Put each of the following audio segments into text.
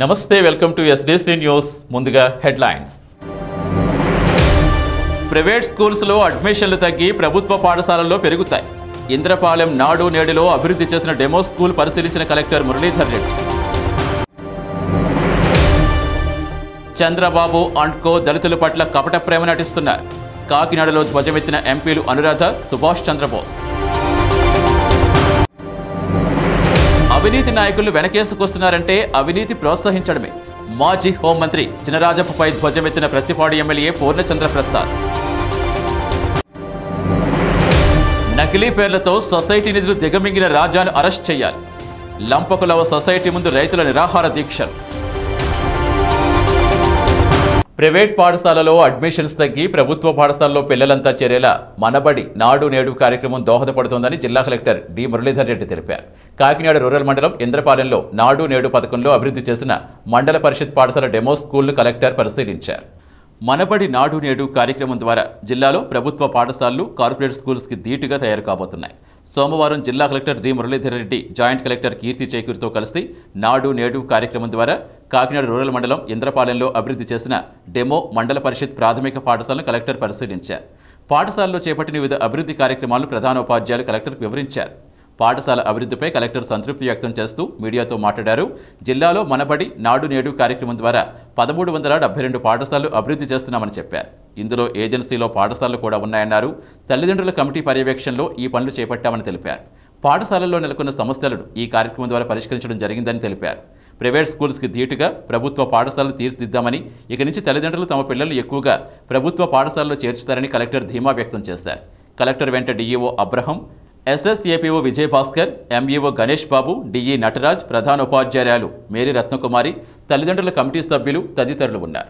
నమస్తే welcome to SDC news ముందుగా headlines private స్కూల్స్లో అడ్మిషన్లు తగ్గి ప్రభుత్వ పాఠశాలల్లో పెరుగుతాయి ఇంద్రపాలెం నాడు నేడులో అభివృద్ధి చేసిన డెమో స్కూల్ పరిశీలించిన collector Muralidhar Reddy Chandrababu and co దళితుల పట్ల కపట ప్రేమ నటిస్తున్నారు కాకినాడలో ధ్వజమెత్తిన ఎంపీలు అనురాధ సుభాష్ చంద్రబోస్ అవినీతి నాయకులు వెనకేసుకొస్తున్నారంటే అవినీతి ప్రోత్సహించడమే మాజీ హోంమంత్రి చినరాజప్పపై ధ్వజమెత్తిన ప్రతిపాడు ఎమ్మెల్యే పూర్ణచంద్ర ప్రసాద్ నకిలీ పేర్లతో సొసైటీ నిధులు దిగమింగిన రాజాను అరెస్ట్ చేయాలి లంపకులవ సొసైటీ ముందు రైతుల నిరాహార దీక్షలు ప్రైవేట్ పాఠశాలలో అడ్మిషన్స్ తగ్గి ప్రభుత్వ పాఠశాలలో పిల్లలంతా చేరేలా మనబడి నాడు నేడు కార్యక్రమం దోహదపడుతోందని జిల్లా కలెక్టర్ డి మురళీధర్ రెడ్డి తెలిపారు కాకినాడ రూరల్ మండలం ఇంద్రపాలెంలో నాడు నేడు పథకంలో అభివృద్ధి చేసిన మండల పరిషత్ పాఠశాల డెమో స్కూల్ను కలెక్టర్ పరిశీలించారు మనబడి నాడు నేడు కార్యక్రమం ద్వారా జిల్లాలో ప్రభుత్వ పాఠశాలలు కార్పొరేట్ స్కూల్స్కి ధీటుగా తయారు కాబోతున్నాయి సోమవారం జిల్లా collector D Muralidhar Reddy joint collector Keerthi చేకూరితో కలిసి నాడు నేడు కార్యక్రమం ద్వారా కాకినాడ రూరల్ మండలం ఇంద్రపాలెంలో అభివృద్ధి చేసిన డెమో మండల పరిషత్ ప్రాథమిక పాఠశాలను కలెక్టర్ పరిశీలించారు పాఠశాలలో చేపట్టిన వివిధ అభివృద్ధి కార్యక్రమాలను ప్రధానోపాధ్యాయులు కలెక్టర్కు వివరించారు పాఠశాల అభివృద్ధిపై కలెక్టర్ సంతృప్తి వ్యక్తం చేస్తూ మీడియాతో మాట్లాడారు జిల్లాలో మనబడి నాడు నేడు కార్యక్రమం ద్వారా పదమూడు వందల డెబ్బై రెండు పాఠశాలలు అభివృద్ధి చేస్తున్నామని చెప్పారు ఇందులో ఏజెన్సీలో పాఠశాలలు కూడా ఉన్నాయన్నారు తల్లిదండ్రుల కమిటీ పర్యవేక్షణలో ఈ పనులు చేపట్టామని తెలిపారు పాఠశాలల్లో నెలకొన్న సమస్యలను ఈ కార్యక్రమం ద్వారా పరిష్కరించడం జరిగిందని తెలిపారు ప్రైవేట్ స్కూల్స్కి ధీటుగా ప్రభుత్వ పాఠశాలలు తీర్చిదిద్దామని ఇక నుంచి తల్లిదండ్రులు తమ పిల్లలు ఎక్కువగా ప్రభుత్వ పాఠశాలలో చేర్చుతారని కలెక్టర్ ధీమా వ్యక్తం చేశారు కలెక్టర్ వెంట DEO Abraham SSAPO Vijayabhaskar MEO Ganesh Babu DE Nataraj ప్రధాన ఉపాధ్యాయురాలు మేరీ రత్నకుమారి తల్లిదండ్రుల కమిటీ సభ్యులు తదితరులు ఉన్నారు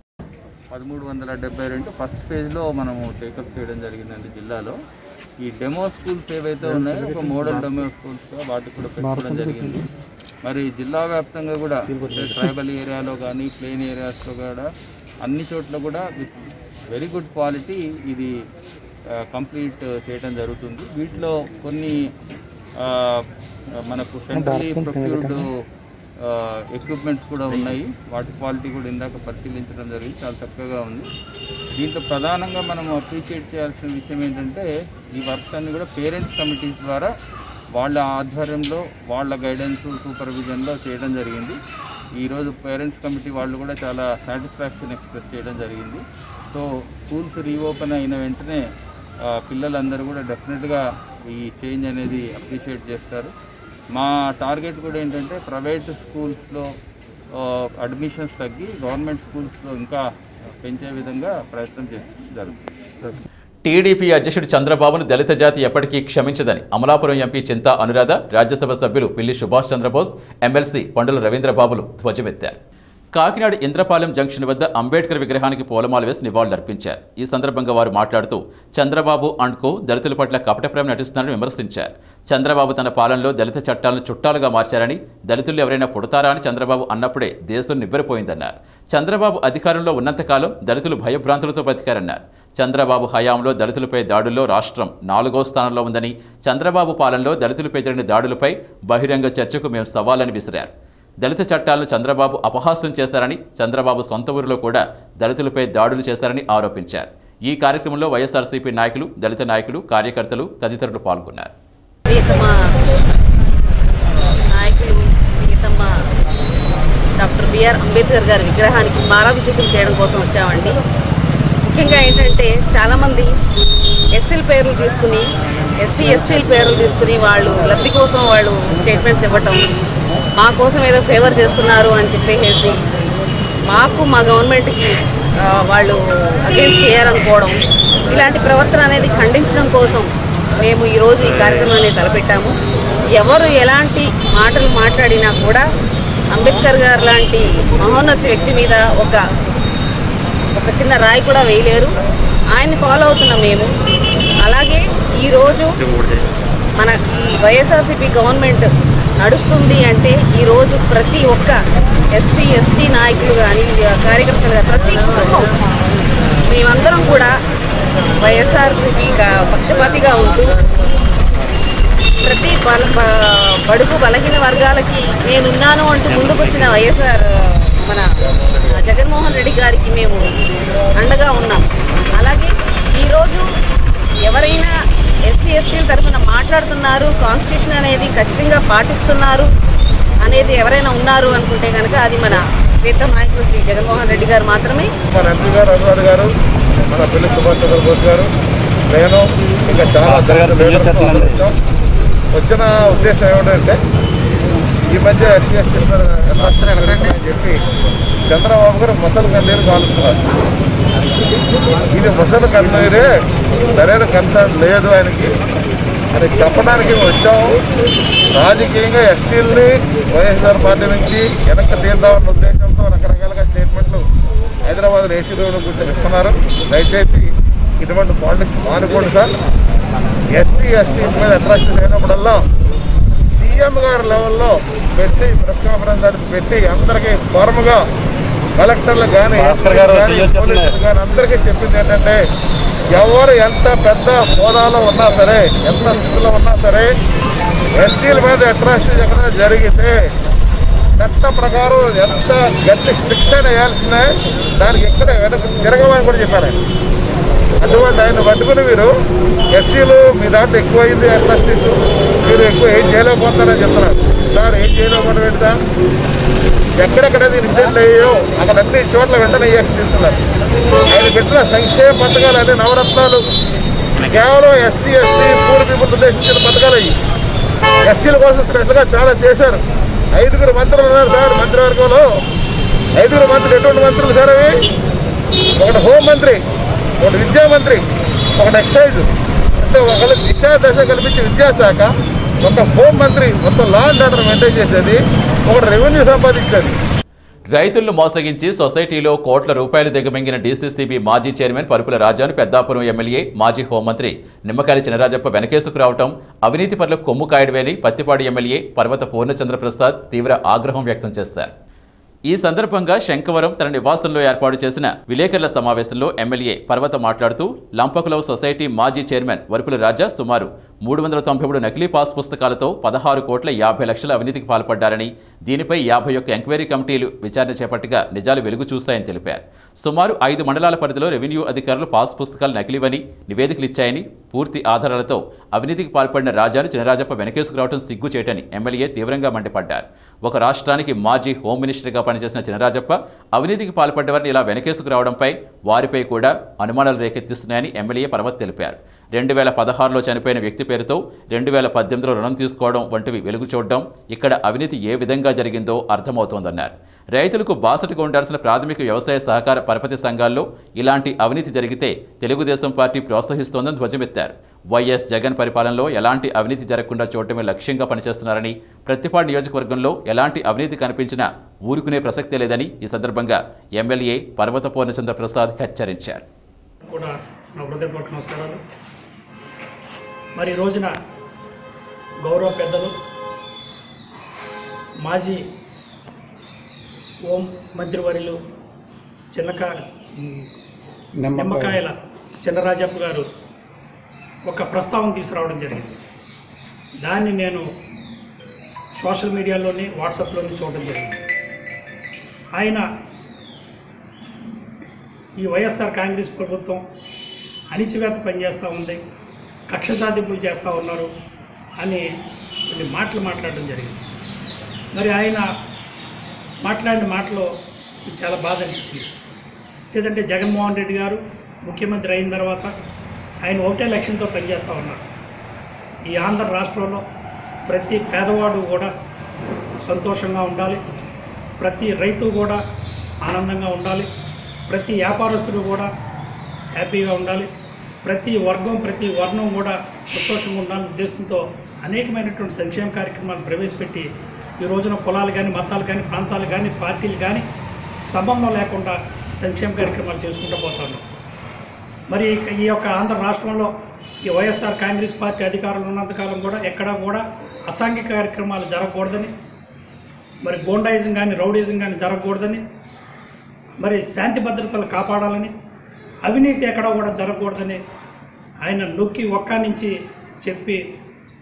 పదమూడు వందల డెబ్బై రెండు ఫస్ట్ ఫేజ్లో మనము టేకప్ చేయడం జరిగిందండి జిల్లాలో ఈ డెమో స్కూల్స్ ఏవైతే ఉన్నాయో ఒక మోడల్ డెమో స్కూల్స్గా వాటికి కూడా పెట్టుకోవడం జరిగింది మరి జిల్లా వ్యాప్తంగా కూడా అంటే ట్రైబల్ ఏరియాలో కానీ ప్లెయిన్ ఏరియాస్లో కూడా అన్ని చోట్ల కూడా విత్ వెరీ గుడ్ క్వాలిటీ ఇది కంప్లీట్ చేయడం జరుగుతుంది వీటిలో కొన్ని ఆ, మనకు సెంట్రలీ ప్రొక్యూర్డ్ ఎక్విప్మెంట్స్ కూడా ఉన్నాయి వాటి క్వాలిటీ కూడా ఇందాక పరిశీలించడం జరిగింది చాలా చక్కగా ఉంది దీంట్లో ప్రధానంగా మనం అప్రిషియేట్ చేయాల్సిన విషయం ఏంటంటే ఈ వర్క్స్ అన్ని కూడా పేరెంట్స్ కమిటీస్ ద్వారా వాళ్ళ ఆధ్వర్యంలో వాళ్ళ గైడెన్స్ సూపర్విజన్లో చేయడం జరిగింది ఈరోజు పేరెంట్స్ కమిటీ వాళ్ళు కూడా చాలా సాటిస్ఫాక్షన్ ఎక్స్ప్రెస్ చేయడం జరిగింది సో స్కూల్స్ రీఓపెన్ అయిన వెంటనే ఆ, పిల్లలందరూ కూడా డెఫినెట్గా ఈ చేంజ్ అనేది అప్రిషియేట్ చేస్తారు మా టార్గెట్ కూడా ఏంటంటే ప్రైవేట్ స్కూల్స్లో అడ్మిషన్స్ తగ్గి గవర్నమెంట్ స్కూల్స్లో ఇంకా పెంచే విధంగా ప్రయత్నం చేస్తుంది జరుగుతుంది టీడీపీ అధ్యక్షుడు చంద్రబాబును దళిత జాతి ఎప్పటికీ క్షమించదని అమలాపురం ఎంపీ చింతా అనురాధ రాజ్యసభ సభ్యులు పిల్లి సుభాష్ చంద్రబోస్ ఎమ్మెల్సీ పండుల రవీంద్రబాబులు ధ్వజమెత్తారు కాకినాడ ఇంద్రపాలెం జంక్షన్ వద్ద అంబేద్కర్ విగ్రహానికి పూలమాల వేసి నివాళులర్పించారు ఈ సందర్భంగా వారు మాట్లాడుతూ చంద్రబాబు అండ్ కో దళితుల పట్ల కపట ప్రేమ నటిస్తున్నారని విమర్శించారు చంద్రబాబు తన పాలనలో దళిత చట్టాలను చుట్టాలుగా మార్చారని దళితులు ఎవరైనా పుడతారా అని చంద్రబాబు అన్నప్పుడే దేశం నివ్వెరపోయిందన్నారు చంద్రబాబు అధికారంలో ఉన్నంతకాలం దళితులు భయభ్రాంతులతో బతికారన్నారు చంద్రబాబు హయాంలో దళితులపై దాడుల్లో రాష్ట్రం నాలుగో స్థానంలో ఉందని చంద్రబాబు పాలనలో దళితులపై జరిగిన దాడులపై బహిరంగ చర్చకు మేము సవాలని విసిరారు దళిత చట్టాలను చంద్రబాబు అపహాస్యం చేస్తారని చంద్రబాబు సొంత ఊరిలో కూడా దళితులపై దాడులు చేశారని ఆరోపించారు ఈ కార్యక్రమంలో వైఎస్ఆర్సీపీ నాయకులు దళిత నాయకులు కార్యకర్తలు తదితరులు పాల్గొన్నారు ప్రియతమ నాయకులు ప్రియతమ డాక్టర్ బిఆర్ అంబేద్కర్ గారి విగ్రహానికి మాలాభిషేకం చేయడం కోసం వచ్చామండి ముఖ్యంగా ఏంటంటే చాలామంది ఎస్సీల పేర్లు తీసుకుని ఎస్సీ ఎస్టీల పేర్లు తీసుకుని వాళ్ళు లబ్ధి కోసం వాళ్ళు స్టేట్మెంట్స్ ఇవ్వటం మా కోసం ఏదో ఫేవర్ చేస్తున్నారు అని చెప్పేసి మాకు మా గవర్నమెంట్కి ఆ, వాళ్ళు అగేన్స్ట్ చేయాలనుకోవడం ఇలాంటి ప్రవర్తన అనేది ఖండించడం కోసం మేము ఈరోజు ఈ కార్యక్రమాన్ని తలపెట్టాము ఎవరు ఎలాంటి మాటలు మాట్లాడినా కూడా అంబేద్కర్ గారు లాంటి మహోన్నత వ్యక్తి మీద ఒక ఒక చిన్న రాయి కూడా వేయలేరు ఆయన్ని ఫాలో అవుతున్నాం మేము అలాగే ఈరోజు మన ఈ వైఎస్ఆర్సీపీ గవర్నమెంట్ నడుస్తుంది అంటే ఈరోజు ప్రతి ఒక్క ఎస్సీ ఎస్టీ నాయకులు కానీ కార్యకర్తలు కానీ ప్రతి కుటుంబం మేమందరం కూడా వైఎస్ఆర్సీపీ కా- పక్షపాతిగా ఉంటూ ప్రతి బల బ- బడుగు బలహీన వర్గాలకి నేనున్నాను అంటూ ముందుకొచ్చిన వైఎస్ఆర్ మన జగన్మోహన్ రెడ్డి గారికి మేము అండగా ఉన్నాం అలాగే ఈరోజు ఎవరైనా ఎస్సీ ఎస్టీల తరఫున మాట్లాడుతున్నారు కాన్స్టిట్యూషన్ అనేది ఖచ్చితంగా పాటిస్తున్నారు అనేది ఎవరైనా ఉన్నారు అనుకుంటే కనుక అది మన ప్రీతం నాయకులు శ్రీ జగన్మోహన్ రెడ్డి గారు మాత్రమే మన ఎంపీ గారు అనురాధ గారు మన పిల్లి సుభాష్ చంద్రబోస్ గారు నేను ఇంకా చాలా లీడర్స్ అందరూ వచ్చాం. వచ్చిన ఉద్దేశం ఏమిటంటే ఈ మధ్య ఎస్సీ ఎస్టీ అని చెప్పి చంద్రబాబు గారు ముసలి కన్నీరు కాలుస్తున్నారు ఇది ముసలి కన్నీరే సరైన కన్సర్న్ లేదు ఆయనకి అని చెప్పడానికి వచ్చాము రాజకీయంగా ఎస్సీలని వైఎస్ఆర్ పార్టీ నుంచి వెనక్కి తీద్దామన్న ఉద్దేశంతో రకరకాలుగా స్టేట్మెంట్లు హైదరాబాద్ ఏసీ రోడ్డు కూర్చొని ఇస్తున్నారు దయచేసి ఇటువంటి పాలిటిక్స్ మానుకోండి సార్ ఎస్సీ ఎస్టీస్ మీద అట్రాక్షన్ లేనప్పుడల్లా సీఎం గారి లెవెల్లో పెట్టి ప్రెస్ కాన్ఫరెన్స్ అది పెట్టి అందరికీ ఫార్మ్గా కలెక్టర్లు కానీ పోలీసులు కానీ అందరికీ చెప్పింది ఏంటంటే ఎవరు ఎంత పెద్ద హోదాలో ఉన్నా సరే ఎంత స్థితిలో ఉన్నా సరే ఎస్సీల మీద అట్రాక్షన్ ఎక్కడ జరిగితే చట్ట ప్రకారం ఎంత గట్టి శిక్షణ వేయాల్సిందే దానికి ఎక్కడ వెనక తిరగమని కూడా చెప్పారు ఆయన. అటువంటి ఆయన పట్టుకుని మీరు ఎస్సీలు మీ దాంట్లో ఎక్కువ అయింది అట్రాసిటీస్ మీరు ఎక్కువ ఏం చేయలేకపోతున్నారని చెప్తున్నారు సార్ ఏం చేయలేకపోవడం ఏంటి సార్ ఎక్కడెక్కడైతే ఇన్సిడెంట్ అయ్యాయో అక్కడ అన్ని చోట్ల వెంటనే యాక్షన్ తీసుకున్నారు ఆయన పెట్టిన సంక్షేమ పథకాలు అన్ని నవరత్నాలు కేవలం ఎస్సీ ఎస్టీ పూర్ పీపుల్ ఉద్దేశించిన పథకాలు అయ్యి ఎస్సీల కోసం స్పెషల్గా చాలా చేశారు ఐదుగురు మంత్రులు ఉన్నారు సార్ మంత్రివర్గంలో ఐదుగురు మంత్రులు ఎటువంటి మంత్రులు సార్ అవి ఒకటి హోం మంత్రి ఒకటి విద్యా మంత్రి ఒకటి ఎక్సైజ్ అంటే ఒకళ్ళు దిశ దశ కల్పించే విద్యాశాఖ ఒక హోం మంత్రి మొత్తం లా అండ్ ఆర్డర్ మెయింటైన్ చేసేది ఒకటి రెవెన్యూ సంపాదించేది రైతులను మోసగించి సొసైటీలో కోట్ల రూపాయలు దిగమింగిన డీసీసీబీ మాజీ చైర్మన్ పరుపుల రాజాను పెద్దాపురం ఎమ్మెల్యే మాజీ హోంమంత్రి నిమ్మకాయల చినరాజప్ప వెనకేసుకు రావటం అవినీతి పనులకు కొమ్ము కాయడమేని పత్తిపాడు ఎమ్మెల్యే పర్వత పూర్ణచంద్ర ప్రసాద్ తీవ్ర ఆగ్రహం వ్యక్తం చేశారు ఈ సందర్భంగా శంకవరం తన నివాసంలో ఏర్పాటు చేసిన విలేకరుల సమావేశంలో ఎమ్మెల్యే పర్వత మాట్లాడుతూ లంపకులవ్ సొసైటీ మాజీ చైర్మన్ వరుపుల రాజా సుమారు మూడు వందల తొంభై మూడు నకిలీ పాస్ పుస్తకాలతో పదహారు కోట్ల యాభై లక్షల అవినీతికి పాల్పడ్డారని దీనిపై యాభై ఒక్క ఎంక్వైరీ కమిటీలు విచారణ చేపట్టగా నిజాలు వెలుగు చూస్తాయని తెలిపారు సుమారు ఐదు మండలాల పరిధిలో రెవెన్యూ అధికారులు పాస్ పుస్తకాలు నకిలీవని నివేదికలు ఇచ్చాయని పూర్తి ఆధారాలతో అవినీతికి పాల్పడిన రాజాను చినరాజప్ప వెనకేసుకు రావడం సిగ్గు చేయటని ఎమ్మెల్యే తీవ్రంగా మండిపడ్డారు ఒక రాష్ట్రానికి మాజీ హోమ్ మినిస్టర్గా పనిచేసిన చినరాజప్ప అవినీతికి పాల్పడ్డవారిని ఇలా వెనకేసుకు రావడంపై వారిపై కూడా అనుమానాలు రేకెత్తిస్తున్నాయని ఎమ్మెల్యే పర్వత్ తెలిపారు రెండు వేల పదహారులో చనిపోయిన వ్యక్తి పేరుతో రెండు వేల పద్దెనిమిదిలో రుణం తీసుకోవడం వంటివి వెలుగు చూడడం ఇక్కడ అవినీతి ఏ విధంగా జరిగిందో అర్థమవుతోందన్నారు రైతులకు బాసటగా ఉండాల్సిన ప్రాథమిక వ్యవసాయ సహకార పరపతి సంఘాల్లో ఇలాంటి అవినీతి జరిగితే తెలుగుదేశం పార్టీ ప్రోత్సహిస్తోందని ధ్వజమెత్తారు వైఎస్ జగన్ పరిపాలనలో ఎలాంటి అవినీతి జరగకుండా చూడటమే లక్ష్యంగా పనిచేస్తున్నారని ప్రతిపాడు నియోజకవర్గంలో ఎలాంటి అవినీతి కనిపించినా ఊరుకునే ప్రసక్తే లేదని ఈ సందర్భంగా ఎమ్మెల్యే పర్వత పూర్ణచంద్ర ప్రసాద్ హెచ్చరించారు కూడా నా హృదయపూర్వక నమస్కారాలు మరి ఈ రోజున గౌరవ పెద్దలు మాజీ ఓం మంత్రివర్యులు చిన్నక నిమ్మకాయల చిన్నరాజప్ప గారు ఒక ప్రస్తావన తీసుకురావడం జరిగింది దాన్ని నేను సోషల్ మీడియాలోని వాట్సాప్లోని చూడడం జరిగింది ఆయన ఈ వైఎస్ఆర్ కాంగ్రెస్ ప్రభుత్వం అణిచివేత పనిచేస్తూ ఉంది కక్ష సాధింపులు చేస్తూ ఉన్నారు అని కొన్ని మాటలు మాట్లాడడం జరిగింది మరి ఆయన మాట్లాడిన మాటలో నాకు చాలా బాధ అనిపిస్తుంది లేదంటే జగన్మోహన్ రెడ్డి గారు ముఖ్యమంత్రి అయిన తర్వాత ఆయన ఒకటే లక్ష్యంతో పనిచేస్తూ ఉన్నారు ఈ ఆంధ్ర రాష్ట్రంలో ప్రతి పేదవాడు కూడా సంతోషంగా ఉండాలి ప్రతి రైతు కూడా ఆనందంగా ఉండాలి ప్రతి వ్యాపారస్తుడు కూడా హ్యాపీగా ఉండాలి ప్రతి వర్గం ప్రతి వర్ణం కూడా సంతోషంగా ఉండాలనే ఉద్దేశంతో అనేకమైనటువంటి సంక్షేమ కార్యక్రమాలు ప్రవేశపెట్టి ఈ రోజున కులాలు కానీ మతాలు కానీ ప్రాంతాలు కానీ పార్టీలు కానీ సంబంధం లేకుండా సంక్షేమ కార్యక్రమాలు చేసుకుంటూ పోతున్నాం మరి ఈ యొక్క ఆంధ్ర రాష్ట్రంలో ఈ వైఎస్ఆర్ కాంగ్రెస్ పార్టీ అధికారంలో ఉన్నంతకాలం కూడా ఎక్కడా కూడా అసాంఘిక కార్యక్రమాలు జరగకూడదని మరి గోండాయిజం కానీ రౌడీజం కానీ జరగకూడదని మరి శాంతి భద్రతలు కాపాడాలని అవినీతి ఎక్కడా కూడా జరగకూడదని ఆయన నొక్కి ఒక్క నుంచి చెప్పి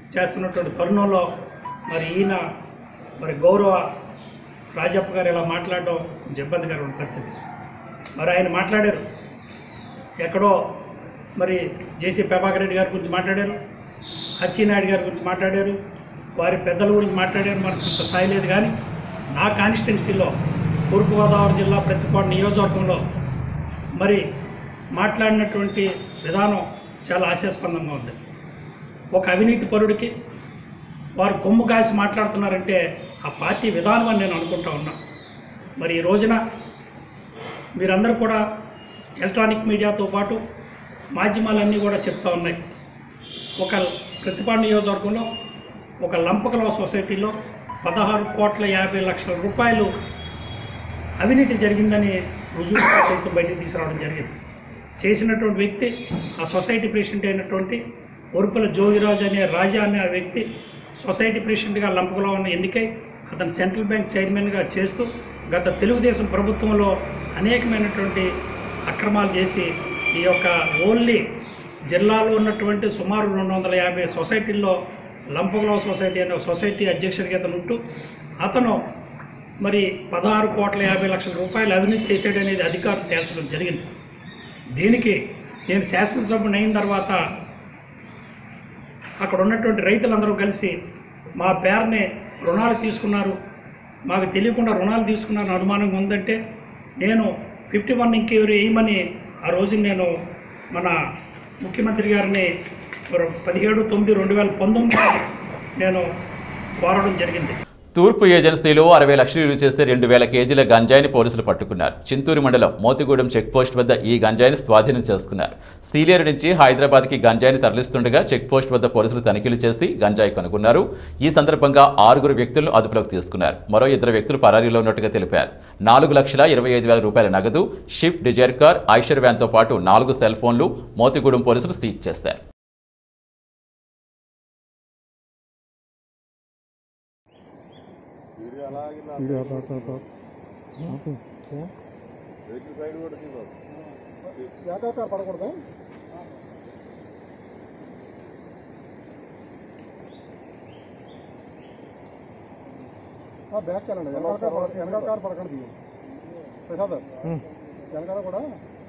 చేస్తున్నటువంటి తరుణంలో మరి ఈయన మరి గౌరవ రాజప్ప గారు ఇలా మాట్లాడడం కొంచెం ఇబ్బందికరమైన పరిస్థితి మరి ఆయన మాట్లాడారు ఎక్కడో మరి జేసీ ప్రభాకర్ రెడ్డి గారి గురించి మాట్లాడారు అచ్చినాయుడు గారి గురించి మాట్లాడారు వారి పెద్దల గురించి మాట్లాడారు మనకు ఇంత స్థాయి లేదు కానీ నా కాన్స్టిట్యున్సీలో తూర్పుగోదావరి జిల్లా ప్రతిపాడు నియోజకవర్గంలో మరి మాట్లాడినటువంటి విధానం చాలా ఆశాస్పందంగా ఉంది ఒక అవినీతి పరుడికి వారు కొమ్ము కాసి మాట్లాడుతున్నారంటే ఆ పార్టీ విధానం అని నేను అనుకుంటా ఉన్నా మరి ఈ రోజున మీరందరూ కూడా ఎలక్ట్రానిక్ మీడియాతో పాటు మాధ్యమాలన్నీ కూడా చెప్తా ఉన్నాయి ఒక ప్రతిపాడు నియోజకవర్గంలో ఒక లంపకల సొసైటీలో పదహారు కోట్ల యాభై లక్షల రూపాయలు అవినీతి జరిగిందని రుజువు సైతం బయటికి తీసుకురావడం జరిగింది చేసినటువంటి వ్యక్తి ఆ సొసైటీ ప్రెసిడెంట్ అయినటువంటి ఒరుపుల జోగిరాజు అనే రాజా అనే ఆ వ్యక్తి సొసైటీ ప్రెసిడెంట్గా లంపకులో ఉన్న ఎన్నికై అతను సెంట్రల్ బ్యాంక్ చైర్మన్గా చేస్తూ గత తెలుగుదేశం ప్రభుత్వంలో అనేకమైనటువంటి అక్రమాలు చేసి ఈ యొక్క ఓన్లీ జిల్లాలో ఉన్నటువంటి సుమారు రెండు వందల యాభై సొసైటీల్లో లంపగులవ సొసైటీ అనే ఒక సొసైటీ అధ్యక్షుడిగా అతను ఉంటూ అతను మరి పదహారు కోట్ల యాభై లక్షల రూపాయలు అవినీతి చేశాడనేది అధికారులు తేల్చడం జరిగింది దీనికి నేను శాసనసభ్యుని అయిన తర్వాత అక్కడ ఉన్నటువంటి రైతులందరూ కలిసి మా పేరునే రుణాలు తీసుకున్నారు మాకు తెలియకుండా రుణాలు తీసుకున్నారని అనుమానంగా ఉందంటే నేను ఫిఫ్టీ వన్ ఇంకెవరు వేయమని ఆ రోజు నేను మన ముఖ్యమంత్రి గారిని పదిహేడు తొమ్మిది రెండు వేల పంతొమ్మిది నేను కోరడం జరిగింది తూర్పు ఏజెన్సీలో అరవై లక్షలు విలువ చేస్తే రెండు వేల కేజీల గంజాయిని పోలీసులు పట్టుకున్నారు చింతూరు మండలం మోతిగూడెం చెక్పోస్ట్ వద్ద ఈ గంజాయిని స్వాధీనం చేసుకున్నారు సీలేరు నుంచి హైదరాబాద్కి గంజాయిని తరలిస్తుండగా చెక్పోస్ట్ వద్ద పోలీసులు తనిఖీలు చేసి గంజాయి కనుగొన్నారు ఈ సందర్భంగా ఆరుగురు వ్యక్తులను అదుపులోకి తీసుకున్నారు మరో ఇద్దరు వ్యక్తులు పరారీలో ఉన్నట్టుగా తెలిపారు నాలుగు లక్షల ఇరవై ఐదు వేల రూపాయల నగదు షిఫ్ట్ డిజైర్ కార్ ఐషర్ వ్యాన్తో పాటు నాలుగు సెల్ ఫోన్లు మోతిగూడెం పోలీసులు సీజ్ చేశారు పడకూడదా బ్యాక్ వెళ్ళండి వెనకాల కార్ పడ- వెనకాల కార్ పడకండి దిగు ప్రసాద్ వెనకాల కూడా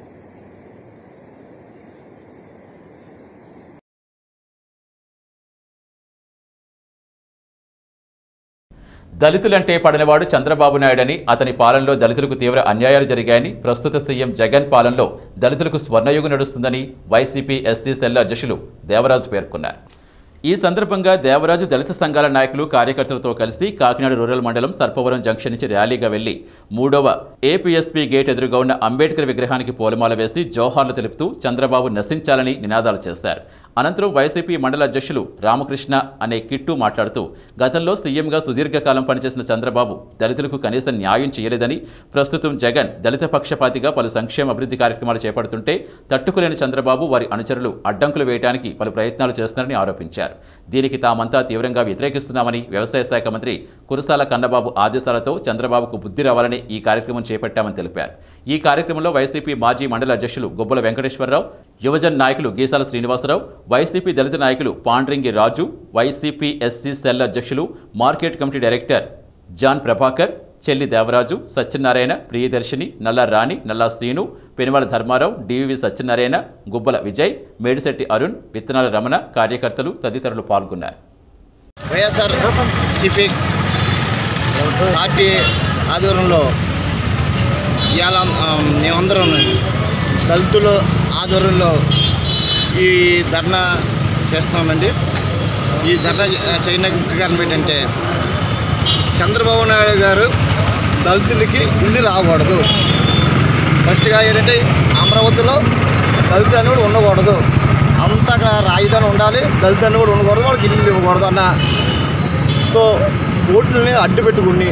దళితులంటే పడనివాడు చంద్రబాబు నాయుడని అతని పాలనలో దళితులకు తీవ్ర అన్యాయాలు జరిగాయని ప్రస్తుత సీఎం జగన్ పాలనలో దళితులకు స్వర్ణయుగం నడుస్తుందని వైసీపీ ఎస్సీ సెల్ అధ్యక్షులు దేవరాజు పేర్కొన్నారు ఈ సందర్భంగా దేవరాజు దళిత సంఘాల నాయకులు కార్యకర్తలతో కలిసి కాకినాడ రూరల్ మండలం సర్పవరం జంక్షన్ నుంచి ర్యాలీగా వెళ్లి మూడవ ఏపీఎస్పీ గేట్ ఎదురుగా ఉన్న అంబేద్కర్ విగ్రహానికి పూలమాల వేసి జోహార్లు తెలుపుతూ చంద్రబాబు నశించాలని నినాదాలు చేశారు అనంతరం వైసీపీ మండల అధ్యక్షులు రామకృష్ణ అనే కిట్టు మాట్లాడుతూ గతంలో సీఎంగా సుదీర్ఘకాలం పనిచేసిన చంద్రబాబు దళితులకు కనీసం న్యాయం చేయలేదని ప్రస్తుతం జగన్ దళిత పక్షపాతిగా పలు సంక్షేమ అభివృద్ధి కార్యక్రమాలు చేపడుతుంటే తట్టుకోలేని చంద్రబాబు వారి అనుచరులు అడ్డంకులు వేయడానికి పలు ప్రయత్నాలు చేస్తున్నారని ఆరోపించారు దీనికి తామంతా తీవ్రంగా వ్యతిరేకిస్తున్నామని వ్యవసాయ శాఖ మంత్రి కురసాల కన్నబాబు ఆదేశాలతో చంద్రబాబుకు బుద్ధి రావాలని ఈ కార్యక్రమం చేపట్టామని తెలిపారు ఈ కార్యక్రమంలో వైసీపీ మాజీ మండల అధ్యక్షులు గుబ్బల వెంకటేశ్వరరావు యువజన్ నాయకులు గీసాల శ్రీనివాసరావు వైసీపీ దళిత నాయకులు Pandringi Raju YCP SC cell అధ్యక్షులు market committee director John Prabhakar Chelli Devaraju Satyanarayana Priyadarshini Nalla Rani Nalla Srinu Penumala Dharmarao DVV Satyanarayana Gubbala Vijay Medisetti Arun Vithanala Ramana కార్యకర్తలు తదితరులు పాల్గొన్నారు వైఎస్ఆర్ సిపి పార్టీ ఆధ్వర్యంలో ఇవాళ ఆ, మేమందరం దళితుల ఆధ్వర్యంలో ఈ ధర్నా చేస్తున్నామండి ఈ ధర్నా చేయడానికి ముఖ్య కారణం ఏంటంటే చంద్రబాబు నాయుడు గారు దళితులకి ఇల్లు రాకూడదు ఫస్ట్గా ఏంటంటే అమరావతిలో దళిత అని కూడా ఉండకూడదు అంతా అక్కడ రాజధాని ఉండాలి దళిత అని కూడా ఉండకూడదు వాళ్ళకి ఇల్లు ఇవ్వకూడదు అన్న తో కోర్టులని అడ్డు పెట్టుకుని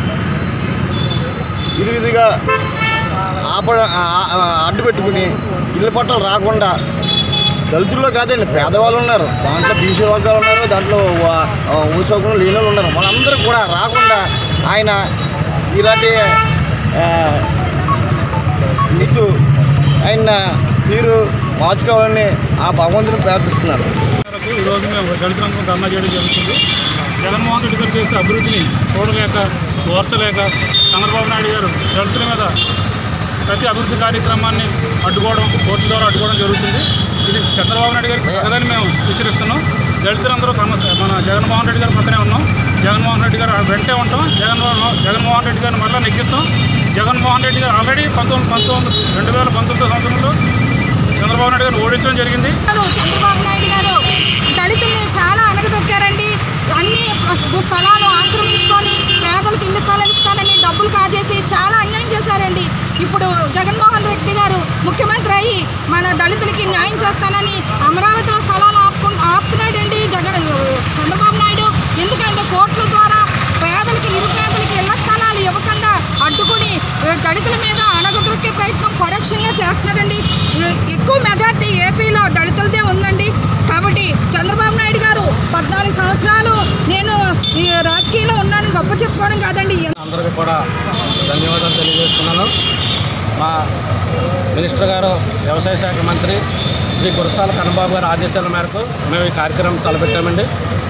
ఇది విధిగా ఆప ఆ- ఆ- అడ్డు పెట్టుకుని ఇళ్ళ పట్టాలు రాకుండా దళితుల్లో కాదండి పేదవాళ్ళు ఉన్నారు దాంట్లో బీసీ వర్గాలు ఉన్నారు దాంట్లో ఊసోకం లేని వాళ్ళు ఉన్నారు వాళ్ళందరూ కూడా రాకుండా ఆయన ఇలాంటి ఆ, నీకు ఆయన తీరు మార్చుకోవాలని ఆ భగవంతుని ప్రార్థిస్తున్నాను మేరకు ఈరోజు మేము దళితులందరం ధర్నా చేయడం జరుగుతుంది జగన్మోహన్ రెడ్డి గారు చేసే అభివృద్ధిని చూడలేక ఓర్చలేక చంద్రబాబు నాయుడు గారు దళితుల మీద ప్రతి అభివృద్ధి కార్యక్రమాన్ని అడ్డుకోవడం కోర్టు ద్వారా అడ్డుకోవడం జరుగుతుంది ఇది చంద్రబాబు నాయుడు గారికి తగదని మేము హెచ్చరిస్తున్నాం దళితులందరూ తమ మన జగన్మోహన్ రెడ్డి గారి పక్కనే ఉన్నాం జగన్మోహన్ రెడ్డి గారు వెంటే ఉంటాం జగన్మోహన్ జగన్మోహన్ రెడ్డి గారిని మళ్ళీ నెగ్గిస్తాం జగన్మోహన్ రెడ్డి గారు ఆల్రెడీ పంతొమ్మిది పంతొమ్మిది రెండు వేల పంతొమ్మిది సంవత్సరంలో చంద్రబాబు నాయుడు గారిని ఓడించడం జరిగింది గారు చంద్రబాబు నాయుడు గారు దళితుల్ని చాలా అనగదొక్కారండి అన్ని భూ స్థలాలు ఆక్రమించుకొని పేదలకు ఇల్లు స్థలాలు ఇస్తానని డబ్బులు కాజేసి చాలా అన్యాయం చేశారండి ఇప్పుడు జగన్మోహన్ రెడ్డి గారు ముఖ్యమంత్రి అయ్యి మన దళితులకి న్యాయం చేస్తానని అమరావతిలో స్థలాలు ఆపుకు ఆపుతున్నాడండి జగన్ చంద్రబాబు నాయుడు ఎందుకంటే కోర్టుల ద్వారా పేదలకి నిరుపేదలకి ఇళ్ల స్థలాలు ఇవ్వకుండా అడ్డుకుని ఏ, దళితుల మీద అణగదొక్కే ప్రయత్నం పరోక్షంగా చేస్తున్నాడండి ఏ, ఎక్కువ మెజార్టీ ఏపీలో దళితులదే ఉందండి కాబట్టి చంద్రబాబు నాయుడు గారు పద్నాలుగు సంవత్సరాలు నేను ఈ రాజకీయంలో ఉన్నాను గొప్ప చెప్పుకోవడం కాదండి అందరికీ కూడా ధన్యవాదాలు తెలియజేస్తున్నాను మా మినిస్టర్ గారు వ్యవసాయ శాఖ మంత్రి శ్రీ కురసాల కన్నబాబు గారి ఆదేశాల మేరకు మేము ఈ కార్యక్రమం తలపెట్టామండి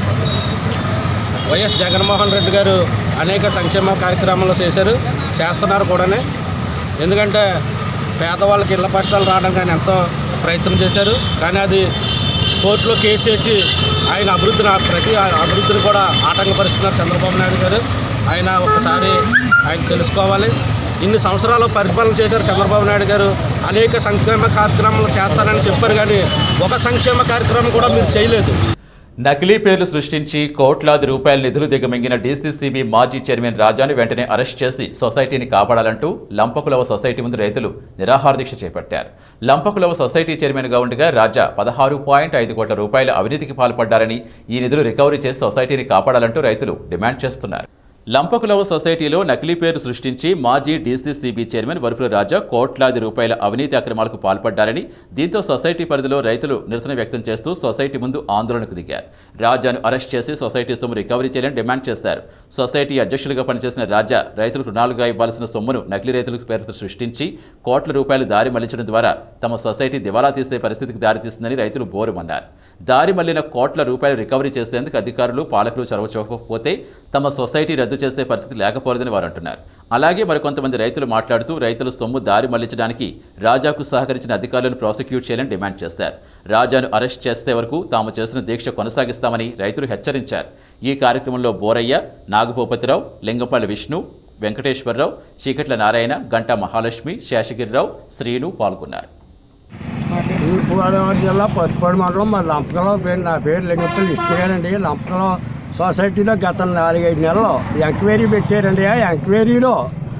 వైఎస్ జగన్మోహన్ రెడ్డి గారు అనేక సంక్షేమ కార్యక్రమాలు చేశారు చేస్తున్నారు కూడానే ఎందుకంటే పేదవాళ్ళకి ఇళ్ల పట్టాలు రావడం కానీ ఎంతో ప్రయత్నం చేశారు కానీ అది కోర్టులో కేసు వేసి ఆయన అభివృద్ధిని ప్రతి అభివృద్ధిని కూడా ఆటంకపరుస్తున్నారు చంద్రబాబు నాయుడు గారు ఆయన ఒకసారి ఆయన తెలుసుకోవాలి ఇన్ని సంవత్సరాలు పరిపాలన చేశారు చంద్రబాబు నాయుడు గారు అనేక సంక్షేమ కార్యక్రమాలు చేస్తారని చెప్పారు కానీ ఒక సంక్షేమ కార్యక్రమం కూడా మీరు చేయలేదు నకిలీ పేర్లు సృష్టించి కోట్లాది రూపాయల నిధులు దిగమింగిన డీసీసీబీ మాజీ చైర్మన్ రాజాని వెంటనే అరెస్ట్ చేసి సొసైటీని కాపాడాలంటూ లంపకులవ సొసైటీ ముందు రైతులు నిరాహార దీక్ష చేపట్టారు లంపకులవ సొసైటీ చైర్మన్గా ఉండగా రాజా పదహారు పాయింట్ ఐదు కోట్ల రూపాయల అవినీతికి పాల్పడ్డారని ఈ నిధులు రికవరీ చేసి సొసైటీని కాపాడాలంటూ రైతులు డిమాండ్ చేస్తున్నారు లంపకులవ సొసైటీలో నకిలీ పేరు సృష్టించి మాజీ డీసీసీబీ చైర్మన్ వరుపుల రాజా కోట్లాది రూపాయల అవినీతి అక్రమాలకు పాల్పడ్డారని దీంతో సొసైటీ పరిధిలో రైతులు నిరసన వ్యక్తం చేస్తూ సొసైటీ ముందు ఆందోళనకు దిగారు రాజాను అరెస్ట్ చేసి సొసైటీ సొమ్ము రికవరీ చేయాలని డిమాండ్ చేశారు సొసైటీ అధ్యక్షులుగా పనిచేసిన రాజా రైతులకు రుణాలుగా ఇవ్వాల్సిన సొమ్మును నకిలీ రైతులకు పేరుతో సృష్టించి కోట్ల రూపాయలు దారి మళ్లించడం ద్వారా తమ సొసైటీ దివాలా తీసే పరిస్థితికి దారితీస్తుందని రైతులు బోరుమన్నారు దారి మళ్లిన కోట్ల రూపాయలు రికవరీ చేసేందుకు అధికారులు పాలకులు చొరవ చూపకపోతే తమ సొసైటీ రద్దు చేసే పరిస్థితి లేకపోలేదని వారు అంటున్నారు అలాగే మరికొంతమంది రైతులు మాట్లాడుతూ రైతుల సొమ్ము దారి మళ్లించడానికి రాజాకు సహకరించిన అధికారులను ప్రాసిక్యూట్ చేయాలని డిమాండ్ చేశారు రాజాను అరెస్ట్ చేస్తే వరకు తాము చేసిన దీక్ష కొనసాగిస్తామని రైతులు హెచ్చరించారు ఈ కార్యక్రమంలో బోరయ్య నాగభూపతిరావు లింగంపల్లి విష్ణు వెంకటేశ్వరరావు చీకట్ల నారాయణ గంటా మహాలక్ష్మి శేషగిరిరావు శ్రీను పాల్గొన్నారు తూర్పుగోదావరి జిల్లా పత్తిపాడు మండలం మరి లంపకలో పేరు నా పేరు లింగప్పలు ఇష్టగానండి లంపకలో సొసైటీలో గత నాలుగైదు నెలలు ఎంక్వైరీ పెట్టారండి ఆ ఎంక్వైరీలో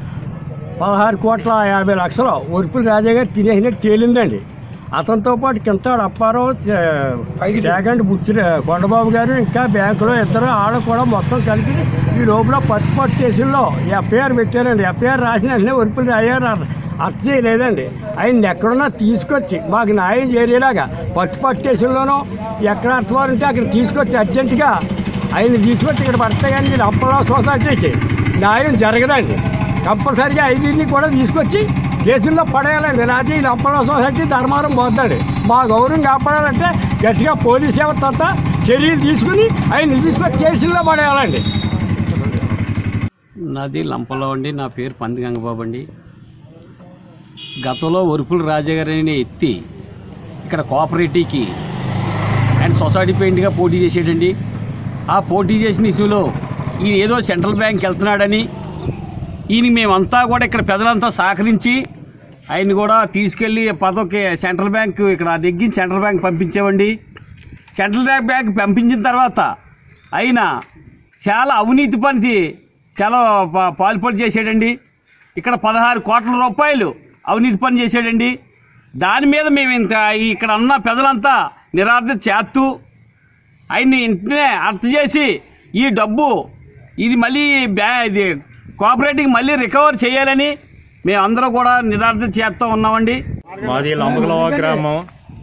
పదహారు కోట్ల యాభై లక్షలు ఉరుపుల రాజా గారు తినేసినట్టు తేలిందండి అతనితో పాటు కింటాడు అప్పారావు సెకండ్ బుచ్చి కొండబాబు గారు ఇంకా బ్యాంకులో ఇద్దరు ఆడ కూడా మొత్తం కలిపి ఈ లోపల పత్తిపాటు కేసుల్లో ఎఫ్ఐఆర్ పెట్టారండి ఎఫ్ఐఆర్ రాసిన వెంటనే ఉరుపుల రాజా గారు అర్థం చేయలేదండి ఆయన ఎక్కడున్నా తీసుకొచ్చి మాకు న్యాయం చేరేలాగా పట్టు పట్టు స్టేషన్లోనో ఎక్కడ అర్థవారు ఉంటే అక్కడ తీసుకొచ్చి అర్జెంటుగా ఆయన తీసుకొచ్చి ఇక్కడ పడితే కానీ మీరు అప్పలా సొసైటీకి న్యాయం జరగదండి కంపల్సరిగా ఐదుని కూడా తీసుకొచ్చి కేసుల్లో పడేయాలండి రాజీ అప్పలా సొసైటీ ధర్మారం పోతాడు మా గౌరవం కాపాడాలంటే గట్టిగా పోలీస్ వ్యవస్థ అంతా చర్యలు తీసుకుని ఆయన తీసుకొచ్చి కేసుల్లో పడేయాలండి నాది లంపలో అండి నా పేరు పంది గంగబాబు అండి గతంలో ఒరుపుల రాజాగారిని ఎత్తి ఇక్కడ కోఆపరేటివ్కి అండ్ సొసైటీ పెయింట్గా పోటీ చేసేటండి ఆ పోటీ చేసిన ఇష్యూలో ఈయన ఏదో సెంట్రల్ బ్యాంక్ వెళ్తున్నాడని ఈయన మేమంతా కూడా ఇక్కడ ప్రజలంతా సహకరించి ఆయన కూడా తీసుకెళ్ళి పదొక సెంట్రల్ బ్యాంక్ ఇక్కడ నెగ్గించి సెంట్రల్ బ్యాంక్ పంపించామండి సెంట్రల్ బ్యాంక్ బ్యాంక్ పంపించిన తర్వాత ఆయన చాలా అవినీతి పని చాలా పా- పాల్పడి చేసాడండి ఇక్కడ పదహారు కోట్ల రూపాయలు అవినీతి పని చేశాడండి దాని మీద మేము ఇంత ఇక్కడ ఉన్న ప్రజలంతా నిరాధ చేస్తూ ఆయన్ని ఇంటనే అర్థం చేసి ఈ డబ్బు ఇది మళ్ళీ బ్యా ఇది కోఆపరేటివ్ మళ్ళీ రికవర్ చేయాలని మేము అందరూ కూడా నిరార్థ చేస్తూ ఉన్నామండి మాది లంబగలవ గ్రామం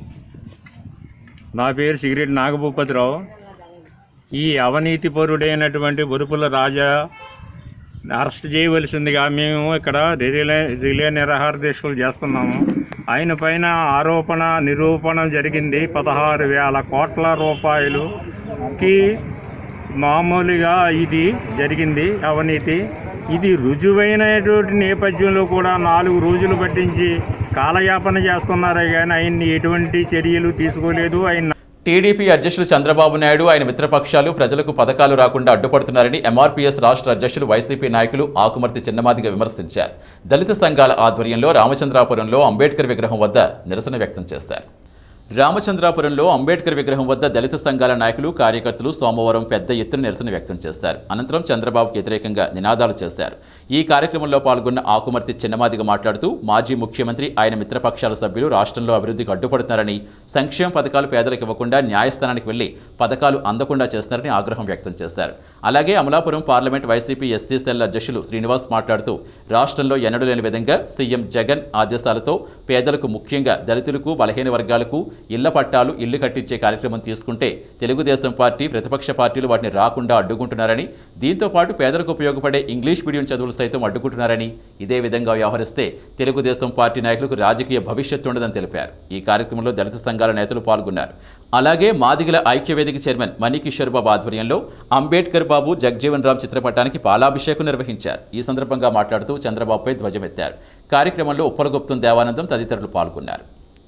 నా పేరు సిగరెట్ నాగభూపతిరావు ఈ అవినీతి పరుడైనటువంటి బొరుపుల రాజా అరెస్ట్ చేయవలసిందిగా మేము ఇక్కడ రిలే రిలే నిరాహార దీక్షలు చేస్తున్నాము ఆయన పైన ఆరోపణ నిరూపణ జరిగింది పదహారు వేల కోట్ల రూపాయలుకి మామూలుగా ఇది జరిగింది అవినీతి ఇది రుజువైనటువంటి నేపథ్యంలో కూడా నాలుగు రోజులు పట్టించి కాలయాపన చేస్తున్నారే కానీ ఆయన్ని ఎటువంటి చర్యలు తీసుకోలేదు ఆయన టీడీపీ అధ్యక్షులు చంద్రబాబు నాయుడు ఆయన మిత్రపక్షాలు ప్రజలకు పథకాలు రాకుండా అడ్డుపడుతున్నారని ఎంఆర్పీఎస్ రాష్ట్ర అధ్యక్షులు వైసీపీ నాయకులు ఆకుమర్తి చిన్నమాదిగా విమర్శించారు దళిత సంఘాల ఆధ్వర్యంలో రామచంద్రాపురంలో అంబేద్కర్ విగ్రహం వద్ద నిరసన వ్యక్తం చేశారు రామచంద్రాపురంలో అంబేద్కర్ విగ్రహం వద్ద దళిత సంఘాల నాయకులు కార్యకర్తలు సోమవారం పెద్ద ఎత్తున నిరసన వ్యక్తం చేశారు అనంతరం చంద్రబాబుకు వ్యతిరేకంగా నినాదాలు చేశారు ఈ కార్యక్రమంలో పాల్గొన్న ఆకుమర్తి చిన్నమాదిగా మాట్లాడుతూ మాజీ ముఖ్యమంత్రి ఆయన మిత్రపక్షాల సభ్యులు రాష్ట్రంలో అభివృద్ధికి అడ్డుపడుతున్నారని సంక్షేమ పథకాలు పేదలకు ఇవ్వకుండా న్యాయస్థానానికి వెళ్లి పథకాలు అందకుండా చేస్తున్నారని ఆగ్రహం వ్యక్తం చేశారు అలాగే Amalapuram parliament YCP SC cell అధ్యక్షులు శ్రీనివాస్ మాట్లాడుతూ రాష్ట్రంలో ఎన్నడూ లేని విధంగా సీఎం జగన్ ఆదేశాలతో పేదలకు ముఖ్యంగా దళితులకు బలహీన వర్గాలకు ఇళ్ల పట్టాలు ఇల్లు కట్టించే కార్యక్రమం తీసుకుంటే తెలుగుదేశం పార్టీ ప్రతిపక్ష పార్టీలు వాటిని రాకుండా అడ్డుకుంటున్నారని దీంతో పాటు పేదలకు ఉపయోగపడే ఇంగ్లీష్ మీడియం చదువులు సైతం అడ్డుకుంటున్నారని ఇదే విధంగా వ్యవహరిస్తే తెలుగుదేశం పార్టీ నాయకులకు రాజకీయ భవిష్యత్తు ఉండదని తెలిపారు ఈ కార్యక్రమంలో దళిత సంఘాల నేతలు పాల్గొన్నారు అలాగే మాదిగల ఐక్యవేదిక చైర్మన్ మణికిషోర్ బాబు ఆధ్వర్యంలో అంబేద్కర్ బాబు జగ్జీవన్ రామ్ చిత్రపటానికి పాలాభిషేకం నిర్వహించారు ఈ సందర్భంగా మాట్లాడుతూ చంద్రబాబుపై ధ్వజమెత్తారు కార్యక్రమంలో ఉప్పలగుప్తం దేవానందం తదితరులు పాల్గొన్నారు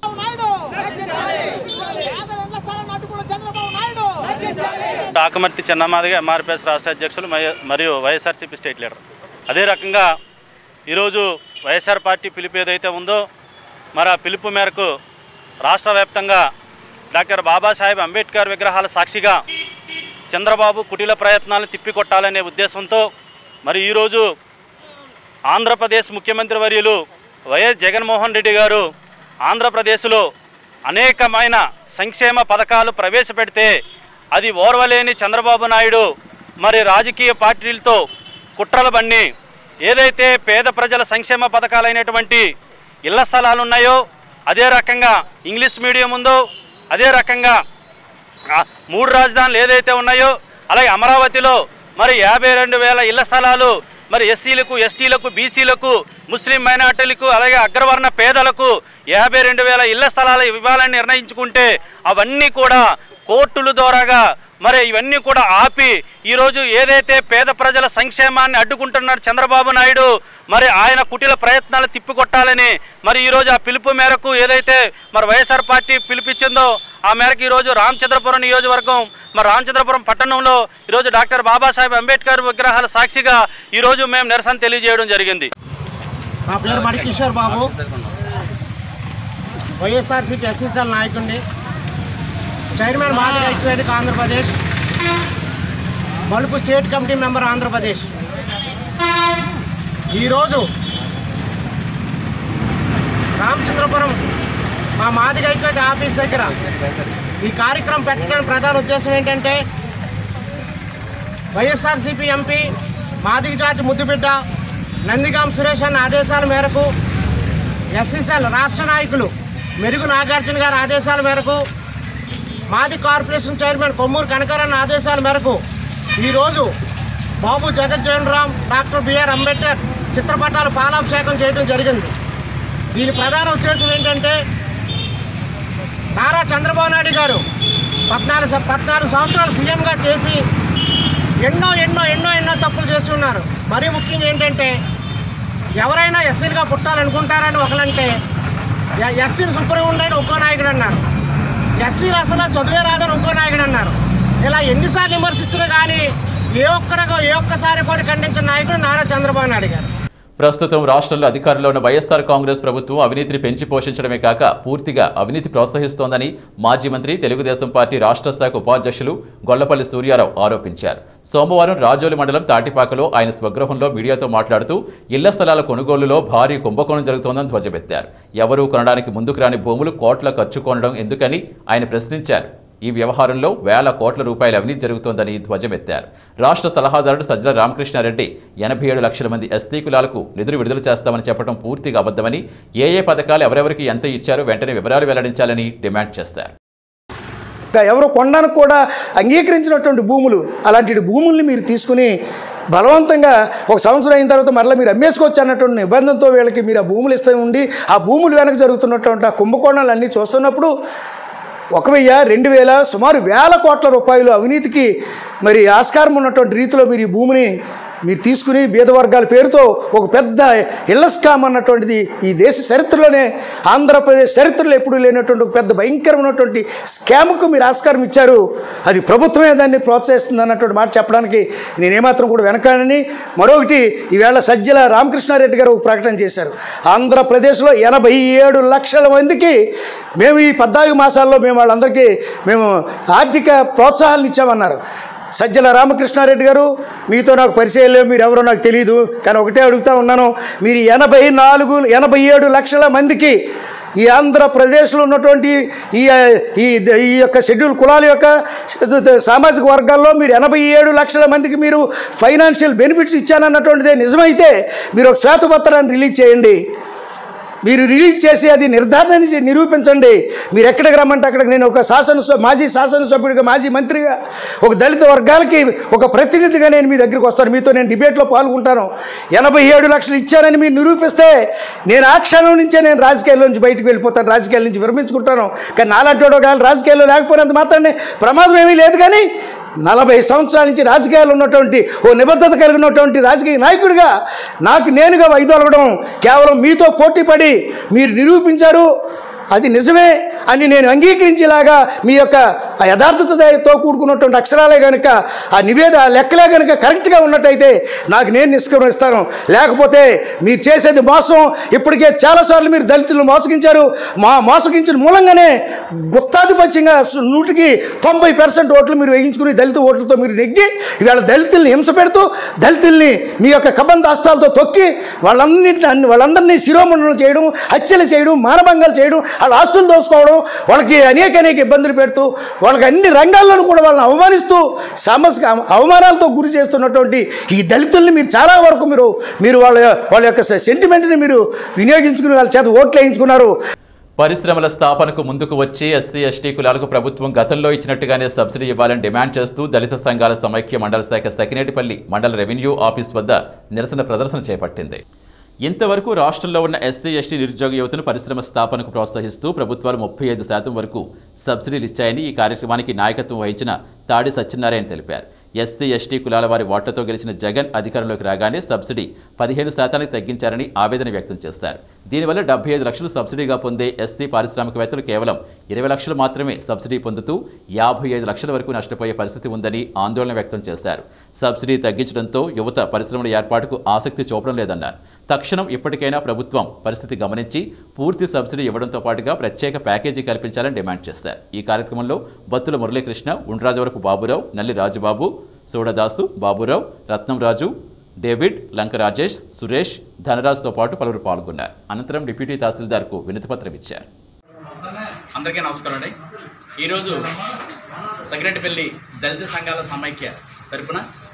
డాకమర్తి చెన్నమాదిగా ఎంఆర్పిఎస్ రాష్ట్ర అధ్యక్షులు మయ- మరియు వైఎస్ఆర్సీపీ స్టేట్ లీడర్ అదే రకంగా ఈరోజు వైఎస్ఆర్ పార్టీ పిలుపు ఏదైతే ఉందో మరి ఆ పిలుపు మేరకు రాష్ట్ర వ్యాప్తంగా డాక్టర్ బాబాసాహెబ్ అంబేద్కర్ విగ్రహాల సాక్షిగా చంద్రబాబు కుటిల ప్రయత్నాలను తిప్పికొట్టాలనే ఉద్దేశంతో మరి ఈరోజు ఆంధ్రప్రదేశ్ ముఖ్యమంత్రి వర్యులు వైఎస్ జగన్మోహన్ రెడ్డి గారు ఆంధ్రప్రదేశ్లో అనేకమైన సంక్షేమ పథకాలు ప్రవేశపెడితే అది ఓర్వలేని చంద్రబాబు నాయుడు మరి రాజకీయ పార్టీలతో కుట్రలు బన్ని ఏదైతే పేద ప్రజల సంక్షేమ పథకాలైనటువంటి ఇళ్ల స్థలాలు ఉన్నాయో అదే రకంగా ఇంగ్లీష్ మీడియం ఉందో అదే రకంగా ఆ మూడు రాజధానులు ఏదైతే ఉన్నాయో అలాగే అమరావతిలో మరి యాభై రెండు వేల ఇళ్ల స్థలాలు మరి ఎస్సీలకు ఎస్టీలకు బీసీలకు ముస్లిం మైనార్టీలకు అలాగే అగ్రవర్ణ పేదలకు యాభై రెండు వేల ఇళ్ల స్థలాలు ఇవ్వాలని నిర్ణయించుకుంటే అవన్నీ కూడా కోర్టుల ద్వారాగా మరి ఇవన్నీ కూడా ఆపి ఈరోజు ఏదైతే పేద ప్రజల సంక్షేమాన్ని అడ్డుకుంటున్నాడు చంద్రబాబు నాయుడు మరి ఆయన కుటిల ప్రయత్నాలు తిప్పికొట్టాలని మరి ఈరోజు ఆ పిలుపు మేరకు ఏదైతే మరి వైఎస్ఆర్ పార్టీ పిలిపించిందో ఆ మేరకు ఈరోజు రామచంద్రపురం నియోజకవర్గం మరి రామచంద్రపురం పట్టణంలో ఈరోజు డాక్టర్ బాబాసాహెబ్ అంబేద్కర్ విగ్రహాల సాక్షిగా ఈరోజు మేము నిరసన తెలియజేయడం జరిగింది నా పేరు మణికిషోర్ బాబు వైఎస్ఆర్సీపీ ఎస్ఎస్ఎల్ నాయకుడిని చైర్మన్ మాదిరి ఐక్యవేదిక ఆంధ్రప్రదేశ్ మలుపు స్టేట్ కమిటీ మెంబర్ ఆంధ్రప్రదేశ్ ఈరోజు రామచంద్రపురం మా మాదిరి ఐక్యవేదిక ఆఫీస్ దగ్గర ఈ కార్యక్రమం పెట్టడానికి ప్రధాన ఉద్దేశం ఏంటంటే వైఎస్ఆర్సీపీ ఎంపీ మాదిగ జాతి ముద్దుబిడ్డ నందిగాం సురేష్ అన్న ఆదేశాల మేరకు ఎస్సీసీఎల్ రాష్ట్ర నాయకులు మెరుగు నాగార్జున గారి ఆదేశాల మేరకు మాది కార్పొరేషన్ చైర్మన్ కొమ్మూరు కనకరన్న ఆదేశాల మేరకు ఈరోజు బాబు జగజ్జీవన్ రామ్ డాక్టర్ బిఆర్ అంబేద్కర్ చిత్రపటాలు పాలాభిషేకం చేయడం జరిగింది దీని ప్రధాన ఉద్దేశం ఏంటంటే నారా చంద్రబాబు నాయుడు గారు పద్నాలుగు స- పద్నాలుగు సంవత్సరాలు సీఎంగా చేసి ఎన్నో ఎన్నో ఎన్నో ఎన్నో తప్పులు చేసి ఉన్నారు మరీ ముఖ్యంగా ఏంటంటే ఎవరైనా ఎస్సీలుగా పుట్టాలనుకుంటారని ఒకలంటే ఎ- ఎస్సీలు శుభ్రంగా ఉండని ఇంకో నాయకుడు అన్నారు ఎస్సీలు అసలు చదివే రాదని ఇంకో నాయకుడు అన్నారు ఇలా ఎన్నిసార్లు విమర్శించినా కానీ ఏ ఒక్కరిగా ఏ ఒక్కసారి కూడా ఖండించిన నాయకుడు నారా చంద్రబాబు నాయుడు గారు ప్రస్తుతం రాష్ట్రంలో అధికారంలో ఉన్న వైఎస్ఆర్ కాంగ్రెస్ ప్రభుత్వం అవినీతిని పెంచి పోషించడమే కాక పూర్తిగా అవినీతి ప్రోత్సహిస్తోందని మాజీ మంత్రి తెలుగుదేశం పార్టీ రాష్ట్ర శాఖ ఉపాధ్యక్షులు గొల్లపల్లి సూర్యారావు ఆరోపించారు సోమవారం రాజోలి మండలం తాటిపాకలో ఆయన స్వగృహంలో మీడియాతో మాట్లాడుతూ ఇళ్ల స్థలాల కొనుగోలులో భారీ కుంభకోణం జరుగుతోందని ధ్వజమెత్తారు ఎవరూ కొనడానికి ముందుకు రాని భూములు కోట్ల ఖర్చు కొనడం ఎందుకని ఆయన ప్రశ్నించారు ఈ వ్యవహారంలో వేల కోట్ల రూపాయల అవినీతి జరుగుతోందని ధ్వజమెత్తారు రాష్ట్ర సలహాదారుడు సజ్జల రామకృష్ణారెడ్డి ఎనభై ఏడు లక్షల మంది ఎస్టీ కులాలకు నిధులు విడుదల చేస్తామని చెప్పడం పూర్తిగా అబద్ధమని ఏ ఏ పథకాలు ఎవరెవరికి ఎంత ఇచ్చారో వెంటనే వివరాలు వెల్లడించాలని డిమాండ్ చేశారు ఇంకా ఎవరు కొనడానికి కూడా అంగీకరించినటువంటి భూములు అలాంటి భూముల్ని మీరు తీసుకుని బలవంతంగా ఒక సంవత్సరం అయిన తర్వాత మరలా మీరు అమ్మేసుకోవచ్చు అన్నటువంటి నిబంధనతో వీళ్ళకి మీరు ఆ భూములు ఇస్తూ ఉండి ఆ భూములు వెనక జరుగుతున్నటువంటి ఆ కుంభకోణాలు అన్నీ చూస్తున్నప్పుడు ఒక వెయ్యి రెండు వేల సుమారు వేల కోట్ల రూపాయలు అవినీతికి మరి ఆస్కారం ఉన్నటువంటి రీతిలో మీరు ఈ భూమిని మీరు తీసుకుని బీద వర్గాల పేరుతో ఒక పెద్ద ఇళ్ల స్కామ్ అన్నటువంటిది ఈ దేశ చరిత్రలోనే ఆంధ్రప్రదేశ్ చరిత్రలో ఎప్పుడూ లేనటువంటి ఒక పెద్ద భయంకరమైనటువంటి స్కామ్కు మీరు ఆస్కారం ఇచ్చారు అది ప్రభుత్వమే దాన్ని ప్రోత్సహిస్తుంది అన్నటువంటి మాట చెప్పడానికి నేనేమాత్రం కూడా వెనకాడని మరొకటి ఈవేళ సజ్జల రామకృష్ణారెడ్డి గారు ఒక ప్రకటన చేశారు ఆంధ్రప్రదేశ్లో ఎనభై ఏడు లక్షల మందికి మేము ఈ పద్నాలుగు మాసాల్లో మేము వాళ్ళందరికీ మేము ఆర్థిక ప్రోత్సాహాలు ఇచ్చామన్నారు సజ్జల రామకృష్ణారెడ్డి గారు మీతో నాకు పరిచయం లేవు మీరు ఎవరో నాకు తెలియదు కానీ ఒకటే అడుగుతా ఉన్నాను మీరు ఎనభై నాలుగు ఎనభై ఏడు లక్షల మందికి ఈ ఆంధ్రప్రదేశ్లో ఉన్నటువంటి ఈ ఈ ఈ యొక్క షెడ్యూల్ కులాల యొక్క సామాజిక వర్గాల్లో మీరు ఎనభై ఏడు లక్షల మందికి మీరు ఫైనాన్షియల్ బెనిఫిట్స్ ఇచ్చానన్నటువంటిదే నిజమైతే మీరు ఒక శ్వేతపత్రాన్ని రిలీజ్ చేయండి మీరు రిలీజ్ చేసి అది నిర్ధారణ చేసి నిరూపించండి మీరు ఎక్కడికి రమ్మంటే అక్కడికి నేను ఒక శాసనసభ మాజీ శాసనసభ్యుడిగా మాజీ మంత్రిగా ఒక దళిత వర్గాలకి ఒక ప్రతినిధిగా నేను మీ దగ్గరికి వస్తాను మీతో నేను డిబేట్లో పాల్గొంటాను ఎనభై ఏడు లక్షలు ఇచ్చానని మీరు నిరూపిస్తే నేను ఆ క్షణం నుంచే నేను రాజకీయాల నుంచి బయటకు వెళ్ళిపోతాను రాజకీయాల నుంచి విరమించుకుంటాను కానీ నాలాంటి వాడు ఒకవేళ రాజకీయాల్లో లేకపోయినంత మాత్రమే ప్రమాదం ఏమీ లేదు కానీ నలభై సంవత్సరాల నుంచి రాజకీయాలు ఉన్నటువంటి ఓ నిబద్ధత కలిగినటువంటి రాజకీయ నాయకుడిగా నాకు నేనుగా వైదొలగడం కేవలం మీతో పోటీపడి మీరు నిరూపించారు అది నిజమే అని నేను అంగీకరించేలాగా మీ యొక్క ఆ యథార్థతతో కూడుకున్నటువంటి అక్షరాలే కనుక ఆ నివేద ఆ లెక్కలే కనుక కరెక్ట్గా ఉన్నట్టయితే నాకు నేను నిష్క్రమిస్తాను లేకపోతే మీరు చేసేది మోసం ఇప్పటికే చాలాసార్లు మీరు దళితులను మోసగించారు మా మోసగించిన మూలంగానే గుత్తాధిపత్యంగా సు- నూటికి తొంభై పర్సెంట్ ఓట్లు మీరు వేయించుకుని దళిత ఓట్లతో మీరు నెగ్గి ఇవాళ దళితుల్ని హింస పెడుతూ దళితుల్ని మీ యొక్క కబంధ హస్తాలతో తొక్కి వాళ్ళన్నింటిని అన్ని వాళ్ళందరినీ శిరోమండలం చేయడం హత్యలు చేయడం మానభంగాలు చేయడం వాళ్ళ ఆస్తులు దోసుకోవడం వాళ్ళకి అనేక అనేక ఇబ్బందులు పెడుతూ వాళ్ళకి అన్ని రంగాల్లోనూ కూడా వాళ్ళని అవమానిస్తూ సామాజిక అవ- అవమానాలతో గురి చేస్తున్నటువంటి ఈ దళితుల్ని మీరు చాలా వరకు మీరు మీరు వాళ్ళ వాళ్ళ యొక్క సెంటిమెంట్ని మీరు వినియోగించుకుని వాళ్ళ చేత ఓట్లు వేయించుకున్నారు పరిశ్రమల స్థాపనకు ముందుకు వచ్చి ఎస్సీ ఎస్టీ కులాలకు ప్రభుత్వం గతంలో ఇచ్చినట్టుగానే సబ్సిడీ ఇవ్వాలని డిమాండ్ చేస్తూ దళిత సంఘాల సమైక్య మండల శాఖ సకినేటిపల్లి మండల రెవెన్యూ ఆఫీస్ వద్ద నిరసన ప్రదర్శన చేపట్టింది ఇంతవరకు రాష్ట్రంలో ఉన్న ఎస్సీ ఎస్టీ నిరుద్యోగ యువతను పరిశ్రమ స్థాపనకు ప్రోత్సహిస్తూ ప్రభుత్వాలు ముప్పై ఐదు శాతం వరకు సబ్సిడీలు ఇచ్చాయని ఈ కార్యక్రమానికి నాయకత్వం వహించిన తాడి సత్యనారాయణ తెలిపారు ఎస్సీ ఎస్టీ కులాల వారి ఓట్లతో గెలిచిన జగన్ అధికారంలోకి రాగానే సబ్సిడీ పదిహేను శాతానికి తగ్గించారని ఆవేదన వ్యక్తం చేశారు దీనివల్ల డెబ్బై ఐదు లక్షలు సబ్సిడీగా పొందే ఎస్సీ పారిశ్రామికవేత్తలు కేవలం ఇరవై లక్షలు మాత్రమే సబ్సిడీ పొందుతూ యాభై ఐదు లక్షల వరకు నష్టపోయే పరిస్థితి ఉందని ఆందోళన వ్యక్తం చేశారు సబ్సిడీ తగ్గించడంతో యువత పరిశ్రమల ఏర్పాటుకు ఆసక్తి చూపడం లేదన్నారు తక్షణం ఇప్పటికైనా ప్రభుత్వం పరిస్థితి గమనించి పూర్తి సబ్సిడీ ఇవ్వడంతో పాటుగా ప్రత్యేక ప్యాకేజీ కల్పించాలని డిమాండ్ చేశారు ఈ కార్యక్రమంలో బత్తుల మురళీకృష్ణ ఉండ్రాజవరపు బాబురావు నల్లి రాజుబాబు సోడదాసు బాబురావు రత్నంరాజు డేవిడ్ లంక రాజేష్ సురేష్ ధనరాజ్తో పాటు పలువురు పాల్గొన్నారు అనంతరం డిప్యూటీ తహసీల్దార్కు వినతిపత్రం ఇచ్చారు అందరికీ నమస్కారం అండి ఈరోజు సగిరెడ్డిపల్లి దళిత సంఘాల సమైక్య తరపున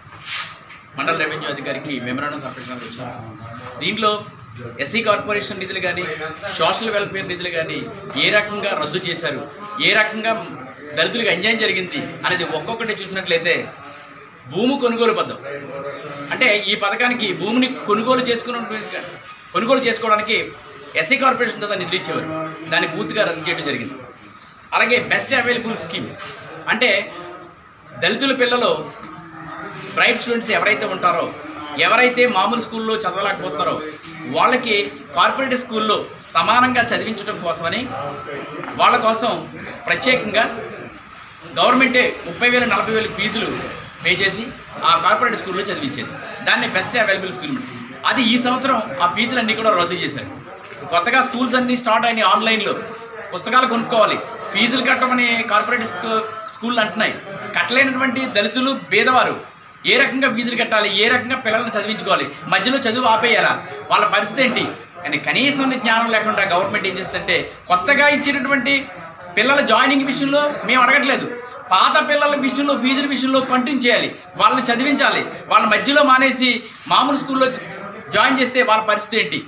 మండల రెవెన్యూ అధికారికి మెమరాండం సమర్పించడానికి వచ్చాం దీంట్లో ఎస్సీ కార్పొరేషన్ నిధులు కానీ సోషల్ వెల్ఫేర్ నిధులు కానీ ఏ రకంగా రద్దు చేశారు ఏ రకంగా దళితులకు అన్యాయం జరిగింది అనేది ఒక్కొక్కటి చూసినట్లయితే భూమి కొనుగోలు పద్ధం అంటే ఈ పథకానికి భూమిని కొనుగోలు చేసుకున్న కొనుగోలు చేసుకోవడానికి ఎస్సీ కార్పొరేషన్ ద్వారా నిధులు ఇచ్చేవారు దాన్ని పూర్తిగా రద్దు చేయడం జరిగింది అలాగే బెస్ట్ అవైలబుల్ స్కీమ్ అంటే దళితుల పిల్లలు బ్రైట్ స్టూడెంట్స్ ఎవరైతే ఉంటారో ఎవరైతే మామూలు స్కూల్లో చదవలేకపోతున్నారో వాళ్ళకి కార్పొరేట్ స్కూల్లో సమానంగా చదివించడం కోసమని వాళ్ళ కోసం ప్రత్యేకంగా గవర్నమెంటే ముప్పై వేల నలభై వేల ఫీజులు పే చేసి ఆ కార్పొరేట్ స్కూల్లో చదివించేది దాన్ని బెస్ట్ అవైలబుల్ స్కూల్ అంటారు. అది ఈ సంవత్సరం ఆ ఫీజులన్నీ కూడా రద్దు చేశారు కొత్తగా స్కూల్స్ అన్నీ స్టార్ట్ అయినాయి ఆన్లైన్లో పుస్తకాలు కొనుక్కోవాలి ఫీజులు కట్టమని కార్పొరేట్ స్కూ- స్కూళ్ళు అంటున్నాయి కట్టలేనటువంటి దళితులు పేదవారు ఏ రకంగా ఫీజులు కట్టాలి ఏ రకంగా పిల్లల్ని చదివించుకోవాలి మధ్యలో చదువు ఆపేయాలా వాళ్ళ పరిస్థితి ఏంటి కానీ కనీసం జ్ఞానం లేకుండా గవర్నమెంట్ ఏం చేస్తుందంటే కొత్తగా ఇచ్చినటువంటి పిల్లల జాయినింగ్ విషయంలో మేము అడగట్లేదు పాత పిల్లల విషయంలో ఫీజుల విషయంలో కంటిన్యూ చేయాలి వాళ్ళని చదివించాలి వాళ్ళ మధ్యలో మానేసి మామూలు స్కూల్లో జాయిన్ చేస్తే వాళ్ళ పరిస్థితి ఏంటి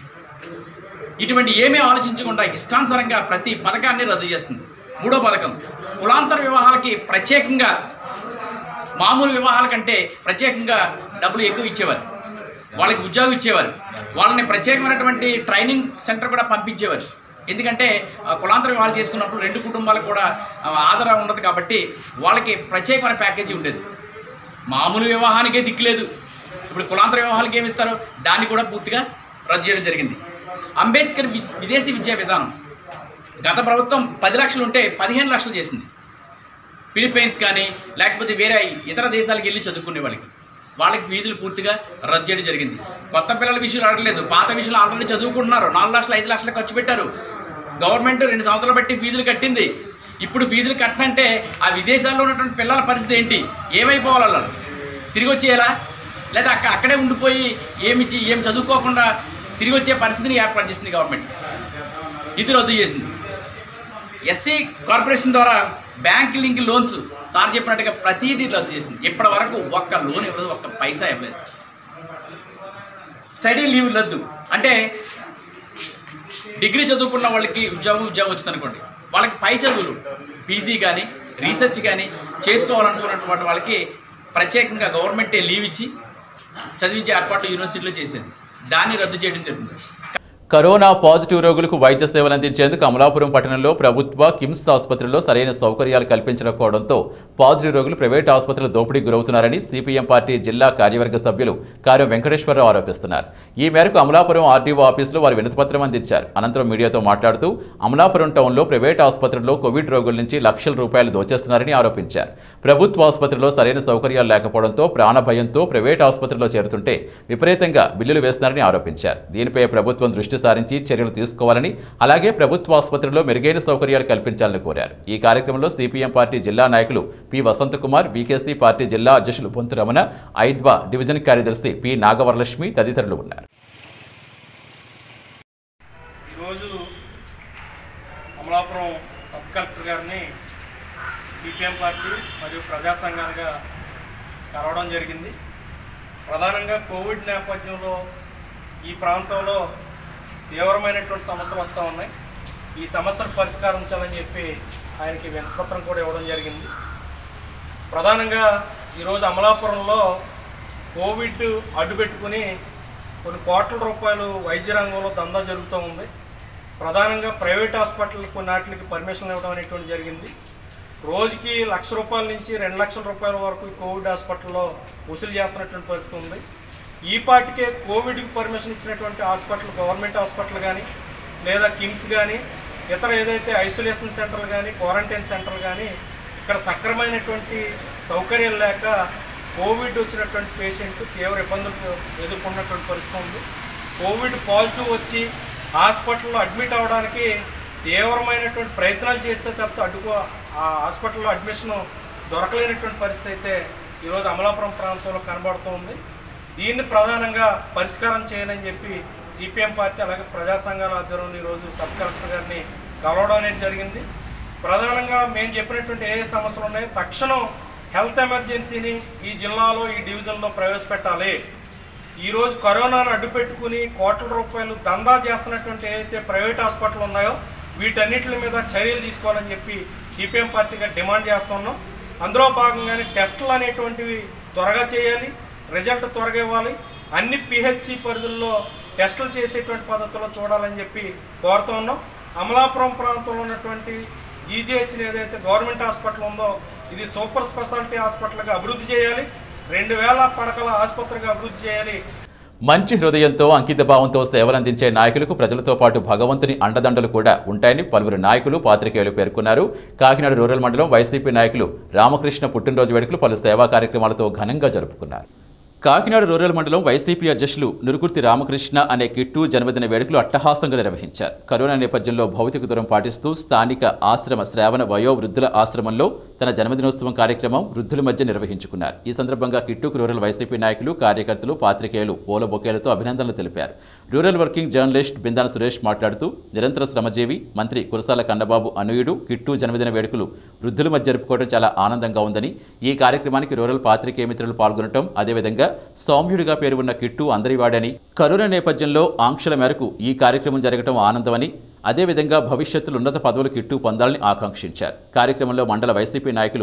ఇటువంటి ఏమీ ఆలోచించకుండా ఇష్టానుసారంగా ప్రతి పథకాన్ని రద్దు చేస్తుంది మూడో పథకం కులాంతర వివాహాలకి ప్రత్యేకంగా మామూలు వివాహాల కంటే ప్రత్యేకంగా డబ్బులు ఎక్కువ ఇచ్చేవారు వాళ్ళకి ఉద్యోగం ఇచ్చేవారు వాళ్ళని ప్రత్యేకమైనటువంటి ట్రైనింగ్ సెంటర్ కూడా పంపించేవారు ఎందుకంటే ఆ, కులాంతర వివాహాలు చేసుకున్నప్పుడు రెండు కుటుంబాలకు కూడా ఆ, ఆధారం ఉండదు కాబట్టి వాళ్ళకి ప్రత్యేకమైన ప్యాకేజీ ఉండేది మామూలు వివాహానికే దిక్కులేదు ఇప్పుడు కులాంతర వివాహాలకు ఏమి ఇస్తారో దాన్ని కూడా పూర్తిగా రద్దు చేయడం జరిగింది అంబేద్కర్ వి- విదేశీ విద్యా విధానం గత ప్రభుత్వం పది లక్షలు ఉంటే పదిహేను లక్షలు చేసింది ఫిలిప్పైన్స్ కానీ లేకపోతే వేరే ఇతర దేశాలకు వెళ్ళి చదువుకునే వాళ్ళకి వాళ్ళకి ఫీజులు పూర్తిగా రద్దు చేయడం జరిగింది కొత్త పిల్లల విషయాలు అడగలేదు పాత విషయాలు ఆల్రెడీ చదువుకుంటున్నారు నాలుగు లక్షలు ఐదు లక్షలు ఖర్చు పెట్టారు గవర్నమెంట్ రెండు సంవత్సరాలు బట్టి ఫీజులు కట్టింది ఇప్పుడు ఫీజులు కట్టనంటే ఆ విదేశాల్లో ఉన్నటువంటి పిల్లల పరిస్థితి ఏంటి ఏమైపోవాలి వాళ్ళు తిరిగి వచ్చేయాలా లేదా అక్కడ అక్కడే ఉండిపోయి ఏమి చే- ఏం చదువుకోకుండా తిరిగి వచ్చే పరిస్థితిని ఏర్పాటు చేసింది గవర్నమెంట్ ఇది రద్దు చేసింది ఎస్సీ కార్పొరేషన్ ద్వారా బ్యాంక్ లింక్ లోన్స్ సార్ చెప్పినట్టుగా ప్రతిదీ రద్దు చేసింది ఇప్పటి వరకు ఒక్క లోన్ ఇవ్వలేదు ఒక్క పైసా ఇవ్వలేదు స్టడీ లీవ్ రద్దు అంటే డిగ్రీ చదువుకున్న వాళ్ళకి ఉద్యోగం ఉద్యోగం వచ్చింది అనుకోండి వాళ్ళకి పై చదువులు పీజీ కానీ రీసెర్చ్ కానీ చేసుకోవాలనుకున్నటువంటి వాళ్ళకి ప్రత్యేకంగా గవర్నమెంటే లీవ్ ఇచ్చి చదివించే ఏర్పాట్లు యూనివర్సిటీలో చేసేది దాన్ని రద్దు చేయడం జరిగింది కరోనా పాజిటివ్ రోగులకు వైద్య సేవలు అందించేందుకు అమలాపురం పట్టణంలో ప్రభుత్వ కిమ్స్ ఆసుపత్రిలో సరైన సౌకర్యాలు కల్పించకపోవడంతో పాజిటివ్ రోగులు ప్రైవేట్ ఆసుపత్రుల దోపిడీకి గురవుతున్నారని సిపిఎం పార్టీ జిల్లా కార్యవర్గ సభ్యులు కార్యం వెంకటేశ్వరరావు ఆరోపిస్తున్నారు ఈ మేరకు అమలాపురం ఆర్డీఓ ఆఫీసులో వారు వినతిపత్రం అందించారు అనంతరం మీడియాతో మాట్లాడుతూ అమలాపురం టౌన్లో ప్రైవేట్ ఆసుపత్రుల్లో కోవిడ్ రోగుల నుంచి లక్షల రూపాయలు దోచేస్తున్నారని ఆరోపించారు ప్రభుత్వ ఆసుపత్రిలో సరైన సౌకర్యాలు లేకపోవడంతో ప్రాణభయంతో ప్రైవేట్ ఆసుపత్రిలో చేరుతుంటే విపరీతంగా బిల్లులు వేస్తున్నారని ఆరోపించారు దీనిపై ప్రభుత్వం దృష్టి సారించి చర్యలు తీసుకోవాలని అలాగే ప్రభుత్వ ఆసుపత్రిలో మెరుగైన సౌకర్యాలు కల్పించాలని కోరారు ఈ కార్యక్రమంలో సిపిఎం పార్టీ జిల్లా నాయకులు పి వసంతకుమార్ బీకేసీ పార్టీ జిల్లా అధ్యక్షులు పొంతు రమణ ఐద్వా డివిజన్ కార్యదర్శి పి నాగవరలక్ష్మి తదితరులు ఉన్నారు ఈరోజు అమలాపురం సబ్ కలెక్టర్ గారిని సిపిఎం పార్టీ మరియు ప్రజా సంఘాలుగా కలవడం జరిగింది ప్రధానంగా కోవిడ్ నేపథ్యంలో ఈ ప్రాంతంలో తీవ్రమైనటువంటి సమస్యలు వస్తూ ఉన్నాయి ఈ సమస్యలు పరిష్కరించాలని చెప్పి ఆయనకి వినపత్రం కూడా ఇవ్వడం జరిగింది ప్రధానంగా ఈరోజు అమలాపురంలో కోవిడ్ అడ్డుపెట్టుకుని కొన్ని కోట్ల రూపాయలు వైద్య రంగంలో దందా జరుగుతూ ఉంది ప్రధానంగా ప్రైవేట్ హాస్పిటల్ కొన్ని వాటికి పర్మిషన్ ఇవ్వడం అనేటువంటి జరిగింది రోజుకి లక్ష రూపాయల నుంచి రెండు లక్షల రూపాయల వరకు ఈ కోవిడ్ హాస్పిటల్లో వసూలు చేస్తున్నటువంటి పరిస్థితి ఉంది ఈ పాటికే కోవిడ్కి పర్మిషన్ ఇచ్చినటువంటి హాస్పిటల్ గవర్నమెంట్ హాస్పిటల్ కానీ లేదా కిమ్స్ కానీ ఇతర ఏదైతే ఐసోలేషన్ సెంటర్లు కానీ క్వారంటైన్ సెంటర్లు కానీ ఇక్కడ సక్రమైనటువంటి సౌకర్యాలు లేక కోవిడ్ వచ్చినటువంటి పేషెంట్ తీవ్ర ఇబ్బందులు ఎదుర్కొన్నటువంటి పరిస్థితి ఉంది కోవిడ్ పాజిటివ్ వచ్చి హాస్పిటల్లో అడ్మిట్ అవ్వడానికి తీవ్రమైనటువంటి ప్రయత్నాలు చేస్తే తప్ప అడ్డుకో ఆ హాస్పిటల్లో అడ్మిషన్ దొరకలేనటువంటి పరిస్థితి అయితే ఈరోజు అమలాపురం ప్రాంతంలో కనబడుతూ ఉంది దీన్ని ప్రధానంగా పరిష్కారం చేయాలని చెప్పి సిపిఎం పార్టీ అలాగే ప్రజా సంఘాల ఆధ్వర్యంలో ఈరోజు సబ్ కలెక్టర్ గారిని కలవడం అనేది జరిగింది ప్రధానంగా మేము చెప్పినటువంటి ఏ ఏ సమస్యలు ఉన్నాయో తక్షణం హెల్త్ ఎమర్జెన్సీని ఈ జిల్లాలో ఈ డివిజన్లో ప్రవేశపెట్టాలి ఈరోజు కరోనాను అడ్డుపెట్టుకుని కోట్ల రూపాయలు దందా చేస్తున్నటువంటి ఏదైతే ప్రైవేట్ హాస్పిటల్ ఉన్నాయో వీటన్నిటి మీద చర్యలు తీసుకోవాలని చెప్పి సిపిఎం పార్టీగా డిమాండ్ చేస్తున్నాం అందులో భాగంగానే టెస్టులు అనేటువంటివి త్వరగా చేయాలి రిజల్ట్ త్వరగా ఇవ్వాలి అన్ని పిహెచ్సి పరిధుల్లో టెస్టులు చేసేటువంటి పద్ధతిలో చూడాలని చెప్పి కోరుతూ ఉన్నాం అమలాపురం ప్రాంతంలో ఉన్నటువంటి జీజీహెచ్ని ఏదైతే గవర్నమెంట్ హాస్పిటల్ ఉందో ఇది సూపర్ స్పెషాలిటీ హాస్పిటల్గా అభివృద్ధి చేయాలి రెండు వేల పడకల ఆసుపత్రిగా అభివృద్ధి చేయాలి మంచి హృదయంతో అంకిత భావంతో సేవలందించే నాయకులకు ప్రజలతో పాటు భగవంతుని అండదండలు కూడా ఉంటాయని పలువురు నాయకులు పాత్రికేయులు పేర్కొన్నారు కాకినాడ రూరల్ మండలం వైసీపీ నాయకులు రామకృష్ణ పుట్టినరోజు వేడుకలు పలు సేవా కార్యక్రమాలతో ఘనంగా జరుపుకున్నారు కాకినాడ రూరల్ మండలం వైసీపీ అధ్యక్షులు నురుకుర్తి రామకృష్ణ అనే కిట్టు జన్మదిన వేడుకలు అట్టహాసంగా నిర్వహించారు కరోనా నేపథ్యంలో భౌతిక దూరం పాటిస్తూ స్థానిక ఆశ్రమ శ్రావణ వయో వృద్ధుల ఆశ్రమంలో తన జన్మదినోత్సవం కార్యక్రమం వృద్ధుల మధ్య నిర్వహించుకున్నారు ఈ సందర్భంగా కిట్టుకు రూరల్ వైసీపీ నాయకులు కార్యకర్తలు పాత్రికేయులు పూల బొకేలతో అభినందనలు తెలిపారు rural working journalist Bindana Suresh మాట్లాడుతూ నిరంతర శ్రమజీవి మంత్రి కురసాల కన్నబాబు అనుయుడు కిట్టు జన్మదిన వేడుకలు వృద్ధుల మధ్య జరుపుకోవడం చాలా ఆనందంగా ఉందని ఈ కార్యక్రమానికి రూరల్ పాత్రికేయ మిత్రులు పాల్గొనడం అదేవిధంగా సౌమ్యుడిగా పేరు ఉన్న కిట్టు అందరివాడని కరోనా నేపథ్యంలో ఆంక్షల మేరకు ఈ కార్యక్రమం జరగడం ఆనందమని అదేవిధంగా భవిష్యత్తులో ఉన్నత పదవులు కిట్టు పొందాలని ఆకాంక్షించారు కార్యక్రమంలో మండల వైసీపీ నాయకులు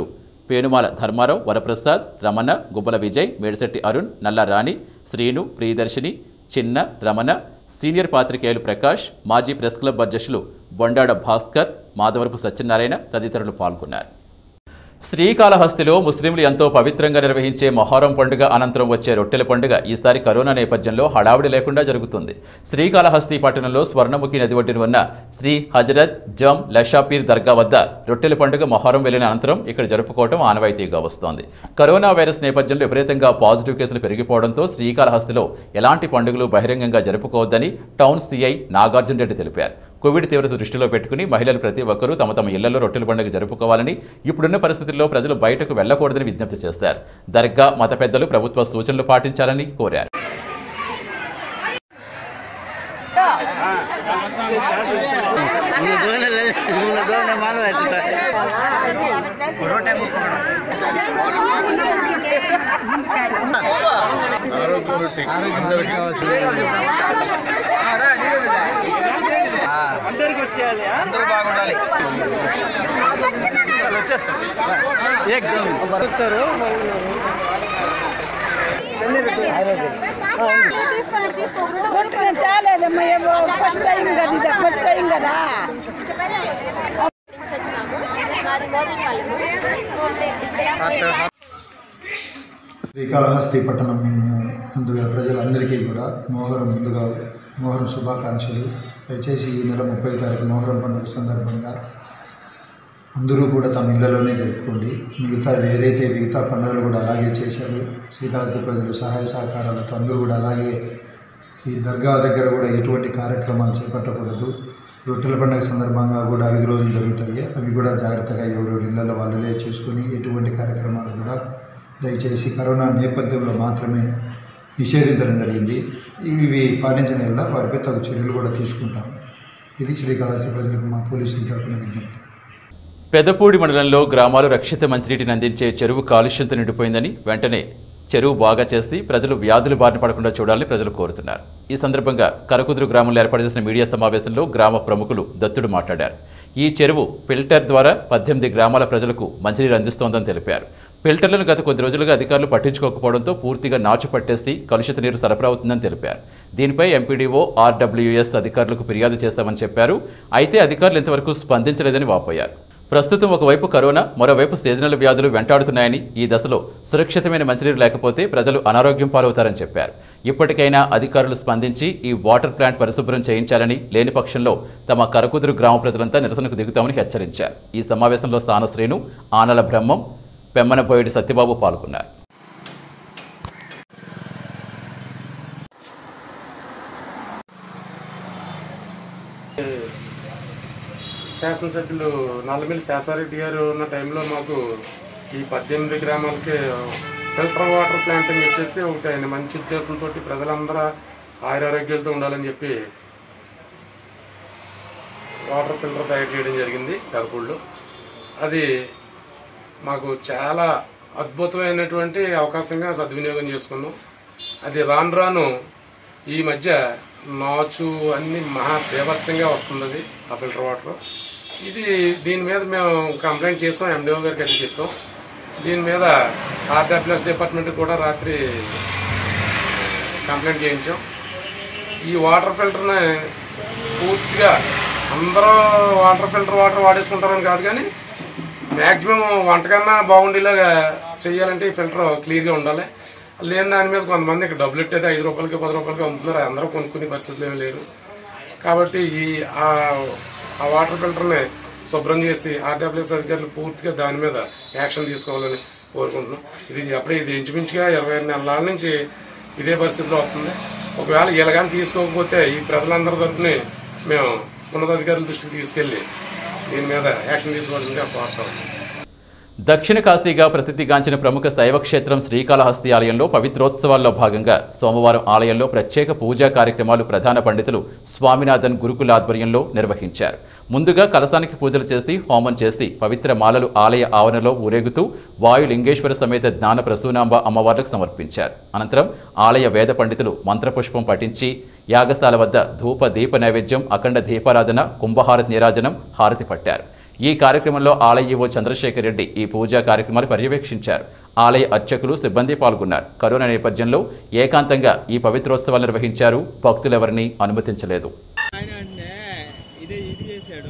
పేనుమాల ధర్మారావు వరప్రసాద్ రమణ గుబ్బల విజయ్ మేడిశెట్టి అరుణ్ నల్ల రాణి శ్రీను ప్రియదర్శిని చిన్న రమణ సీనియర్ పాత్రికేయులు ప్రకాష్ మాజీ ప్రెస్ క్లబ్ అధ్యక్షులు బొండాడ భాస్కర్ మాధవరపు సత్యనారాయణ తదితరులు పాల్గొన్నారు శ్రీకాళహస్తిలో ముస్లింలు ఎంతో పవిత్రంగా నిర్వహించే మొహరం పండుగ అనంతరం వచ్చే రొట్టెల పండుగ ఈసారి కరోనా నేపథ్యంలో హడావిడి లేకుండా జరుగుతుంది శ్రీకాళహస్తి పట్టణంలో స్వర్ణముఖి నది ఒడ్డున ఉన్న శ్రీ హజరత్ జమ్ లషాపీర్ దర్గా వద్ద రొట్టెల పండుగ మొహరం వెళ్లిన అనంతరం ఇక్కడ జరుపుకోవడం ఆనవాయితీగా వస్తోంది కరోనా వైరస్ నేపథ్యంలో విపరీతంగా పాజిటివ్ కేసులు పెరిగిపోవడంతో శ్రీకాళహస్తిలో ఎలాంటి పండుగలు బహిరంగంగా జరుపుకోవద్దని టౌన్ సీఐ నాగార్జున రెడ్డి తెలిపారు కోవిడ్ తీవ్రత దృష్టిలో పెట్టుకుని మహిళలు ప్రతి ఒక్కరూ తమ తమ ఇళ్లలో రొట్టెల పండుగ జరుపుకోవాలని ఇప్పుడున్న పరిస్థితుల్లో ప్రజలు బయటకు వెళ్లకూడదని విజ్ఞప్తి చేశారు దర్గా మత పెద్దలు ప్రభుత్వ సూచనలు పాటించాలని కోరారు అందరికి వచ్చేయాలి అందరూ బాగుండాలి వచ్చారు చాలేదమ్మా ఏమో ఫస్ట్ టైం కదా ఇది ఫస్ట్ టైం కదా శ్రీకాళహస్తి పట్టణం ముందుగా ప్రజలందరికీ కూడా మోహరం ముందుగా మోహరం శుభాకాంక్షలు దయచేసి ఈ నెల ముప్పై తారీఖు మోహరం పండుగ సందర్భంగా అందరూ కూడా తమ ఇళ్లలోనే జరుపుకోండి మిగతా వేరైతే మిగతా పండుగలు కూడా అలాగే చేశారు శ్రీకాళహస్తి ప్రజలు సహాయ సహకారాలతో అందరూ కూడా అలాగే ఈ దర్గా దగ్గర కూడా ఎటువంటి కార్యక్రమాలు చేపట్టకూడదు రొట్టెల పండుగ సందర్భంగా కూడా ఐదు రోజులు జరుగుతాయి అవి కూడా జాగ్రత్తగా ఎవరెవరి ఇళ్లలో వాళ్ళే చేసుకొని ఎటువంటి కార్యక్రమాలు కూడా దయచేసి కరోనా నేపథ్యంలో మాత్రమే నిషేధించడం జరిగింది ఇవి పాటించిన వల్ల వారిపై తగు చర్యలు కూడా తీసుకుంటాం ఇది శ్రీకాళహస్తి ప్రజలకు మా పోలీసుల తరపున విజ్ఞప్తి పెదపూడి మండలంలో గ్రామాలు రక్షిత మంచినీటిని అందించే చెరువు కాలుష్యంతో నిండిపోయిందని వెంటనే చెరువు బాగా చేసి ప్రజలు వ్యాధులు బారిన పడకుండా చూడాలని ప్రజలు కోరుతున్నారు ఈ సందర్భంగా కరకుదురు గ్రామంలో ఏర్పాటు చేసిన మీడియా సమావేశంలో గ్రామ ప్రముఖులు దత్తుడు మాట్లాడారు ఈ చెరువు ఫిల్టర్ ద్వారా పద్దెనిమిది గ్రామాల ప్రజలకు మంచినీరు అందిస్తోందని తెలిపారు ఫిల్టర్లను గత కొద్ది రోజులుగా అధికారులు పట్టించుకోకపోవడంతో పూర్తిగా నాచు పట్టేసి కలుషిత నీరు సరఫరా అవుతుందని తెలిపారు దీనిపై ఎంపీడీఓ ఆర్డబ్ల్యూఎస్ అధికారులకు ఫిర్యాదు చేశామని చెప్పారు అయితే అధికారులు ఇంతవరకు స్పందించలేదని వాపోయారు ప్రస్తుతం ఒకవైపు కరోనా మరోవైపు సీజనల్ వ్యాధులు వెంటాడుతున్నాయని ఈ దశలో సురక్షితమైన మంచినీరు లేకపోతే ప్రజలు అనారోగ్యం పాలవుతారని చెప్పారు ఇప్పటికైనా అధికారులు స్పందించి ఈ వాటర్ ప్లాంట్ పరిశుభ్రం చేయించాలని లేని పక్షంలో తమ కరకుదురు గ్రామ ప్రజలంతా నిరసనకు దిగుతామని హెచ్చరించారు ఈ సమావేశంలో శ్రీను ఆనల బ్రహ్మం పెమ్మనబోయేడి సత్యబాబు పాల్గొన్నారు శాసనసభ్యులు నల్లమిల్లి శాసారెడ్డి గారు ఉన్న టైంలో మాకు ఈ పద్దెనిమిది గ్రామాలకి ఫిల్టర్ వాటర్ ప్లాంటింగ్ ఇచ్చేసి ఒకటి ఆయన మంచి ఉద్దేశంతో ప్రజలందరూ ఆయురారోగ్యాలతో ఉండాలని చెప్పి వాటర్ ఫిల్టర్ తయారు చేయడం జరిగింది పెదపూళ్ళు అది మాకు చాలా అద్భుతమైనటువంటి అవకాశంగా సద్వినియోగం చేసుకున్నాం అది రాను రాను ఈ మధ్య నాచు అన్ని మహా బీభత్సంగా వస్తుంది అది ఆ ఫిల్టర్ వాటర్ ఇది దీని మీద మేము కంప్లైంట్ చేసాం ఎండిఓ గారికి అది చెప్పాం దీని మీద ఆర్డబ్ల్యూఎస్ డిపార్ట్మెంట్ కూడా రాత్రి కంప్లైంట్ చేయించాం ఈ వాటర్ ఫిల్టర్ని పూర్తిగా అందరూ వాటర్ ఫిల్టర్ వాటర్ వాడేసుకుంటారని కాదు కానీ మాక్సిమం వంటకన్నా బాగుండేలాగా చేయాలంటే ఈ ఫిల్టర్ క్లియర్గా ఉండాలి లేని దాని మీద కొంతమంది ఇక్కడ డబ్బులు ఇట్టేది ఐదు రూపాయలకి పది రూపాయలకి అమ్ముతున్నారు అందరూ కొనుక్కునే పరిస్థితులు ఏమీ లేరు కాబట్టి ఈ ఆ ఆ వాటర్ ఫిల్టర్ని శుభ్రం చేసి ఆర్డబ్ల్యూఎస్ అధికారులు పూర్తిగా దాని మీద యాక్షన్ తీసుకోవాలని కోరుకుంటున్నాం ఇది అప్పుడే ఇది ఇంచుమించుగా ఇరవై ఐదు నెలల నుంచి ఇదే పరిస్థితిలో వస్తుంది ఒకవేళ వీళ్ళు కానీ తీసుకోకపోతే ఈ ప్రజలందరి తరఫున మేము ఉన్నతాధికారుల దృష్టికి తీసుకెళ్లి దీని మీద యాక్షన్ తీసుకోవాల్సిందిగా కోరుతాం దక్షిణ కాశీగా ప్రసిద్ధిగాంచిన ప్రముఖ శైవక్షేత్రం శ్రీకాళహస్తి ఆలయంలో పవిత్రోత్సవాల్లో భాగంగా సోమవారం ఆలయంలో ప్రత్యేక పూజా కార్యక్రమాలు ప్రధాన పండితులు స్వామినాథన్ గురుకుల ఆధ్వర్యంలో నిర్వహించారు ముందుగా కలశానికి పూజలు చేసి హోమం చేసి పవిత్ర మాలలు ఆలయ ఆవరణలో ఊరేగుతూ వాయులింగేశ్వర సమేత జ్ఞాన ప్రసూనాంబ అమ్మవార్లకు సమర్పించారు అనంతరం ఆలయ వేద పండితులు మంత్రపుష్పం పఠించి యాగశాల వద్ద ధూప దీప నైవేద్యం అఖండ దీపారాధన కుంభహారతి నీరాజనం హారతి పట్టారు ఈ కార్యక్రమంలో ఆలయ ఈవో చంద్రశేఖర్ రెడ్డి ఈ పూజా కార్యక్రమాలు పర్యవేక్షించారు ఆలయ అర్చకులు సిబ్బంది పాల్గొన్నారు కరోనా నేపథ్యంలో ఏకాంతంగా ఈ పవిత్రోత్సవాలు నిర్వహించారు భక్తులెవరిని అనుమతించలేదు ఇదే ఇది చేశాడు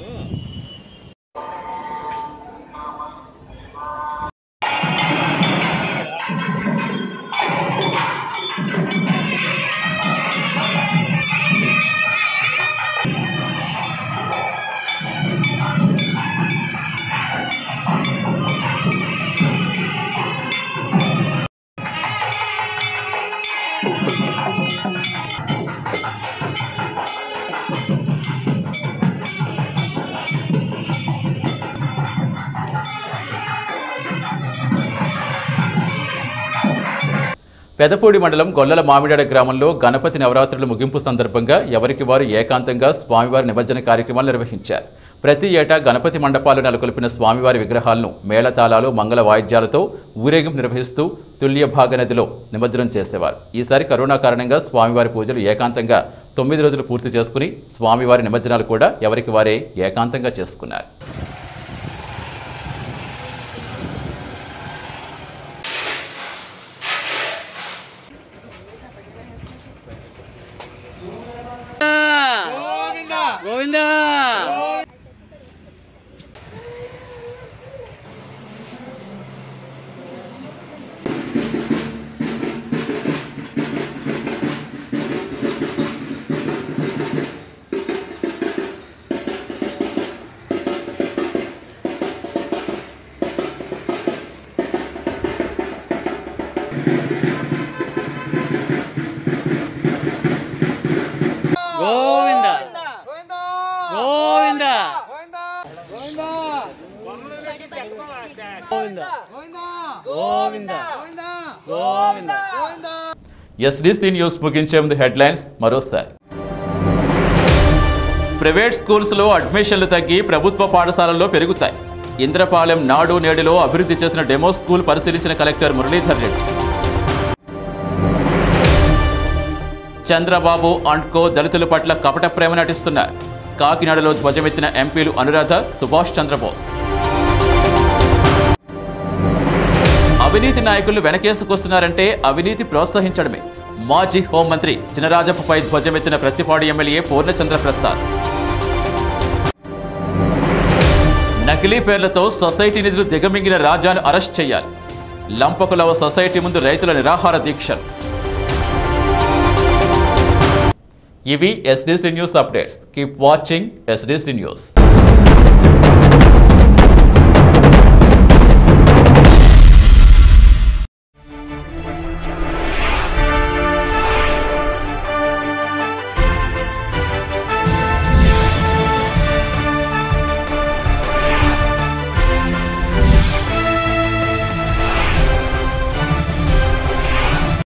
పెదపూడి మండలం గొల్లల మామిడాడ గ్రామంలో గణపతి నవరాత్రుల ముగింపు సందర్భంగా ఎవరికి వారు ఏకాంతంగా స్వామివారి నిమజ్జన కార్యక్రమాలు నిర్వహించారు ప్రతి ఏటా గణపతి మండపాలు నెలకొల్పిన స్వామివారి విగ్రహాలను మేళతాళాలు మంగళ వాయిద్యాలతో ఊరేగింపు నిర్వహిస్తూ తుల్యభాగ నదిలో నిమజ్జనం చేసేవారు ఈసారి కరోనా కారణంగా స్వామివారి పూజలు ఏకాంతంగా తొమ్మిది రోజులు పూర్తి చేసుకుని స్వామివారి నిమజ్జనాలు కూడా ఎవరికి వారే ఏకాంతంగా చేసుకున్నారు గోవిందా గోవింద గోవింద గోవింద గోవింద గోవింద ఎస్డీసీ న్యూస్ ముగించే ముందు హెడ్లైన్స్ మరోసారి ప్రైవేట్ స్కూల్స్లో అడ్మిషన్లు తగ్గి ప్రభుత్వ పాఠశాలల్లో పెరుగుతాయి ఇంద్రపాలెం నాడు నేడులో అభివృద్ధి చేసిన డెమో స్కూల్ పరిశీలించిన collector Muralidhar Reddy Chandrababu and co దళితుల పట్ల కపట ప్రేమ నటిస్తున్నారు కాకినాడలో ధ్వజమెత్తిన ఎంపీలు అనురాధ సుభాష్ చంద్రబోస్ అవినీతి నాయకులు వెనకేసుకొస్తున్నారంటే అవినీతి ప్రోత్సహించడమే మాజీ హోంమంత్రి చినరాజప్పపై ధ్వజమెత్తిన ప్రతిపాడు ఎమ్మెల్యే పూర్ణచంద్ర ప్రసాద్ నకిలీ పేర్లతో సొసైటీ నిధులు దిగమింగిన రాజాను అరెస్ట్ చేయాలి లంపకులవ సొసైటీ ముందు రైతుల నిరాహార దీక్షలు ఇవి SDC news updates keep watching SDC news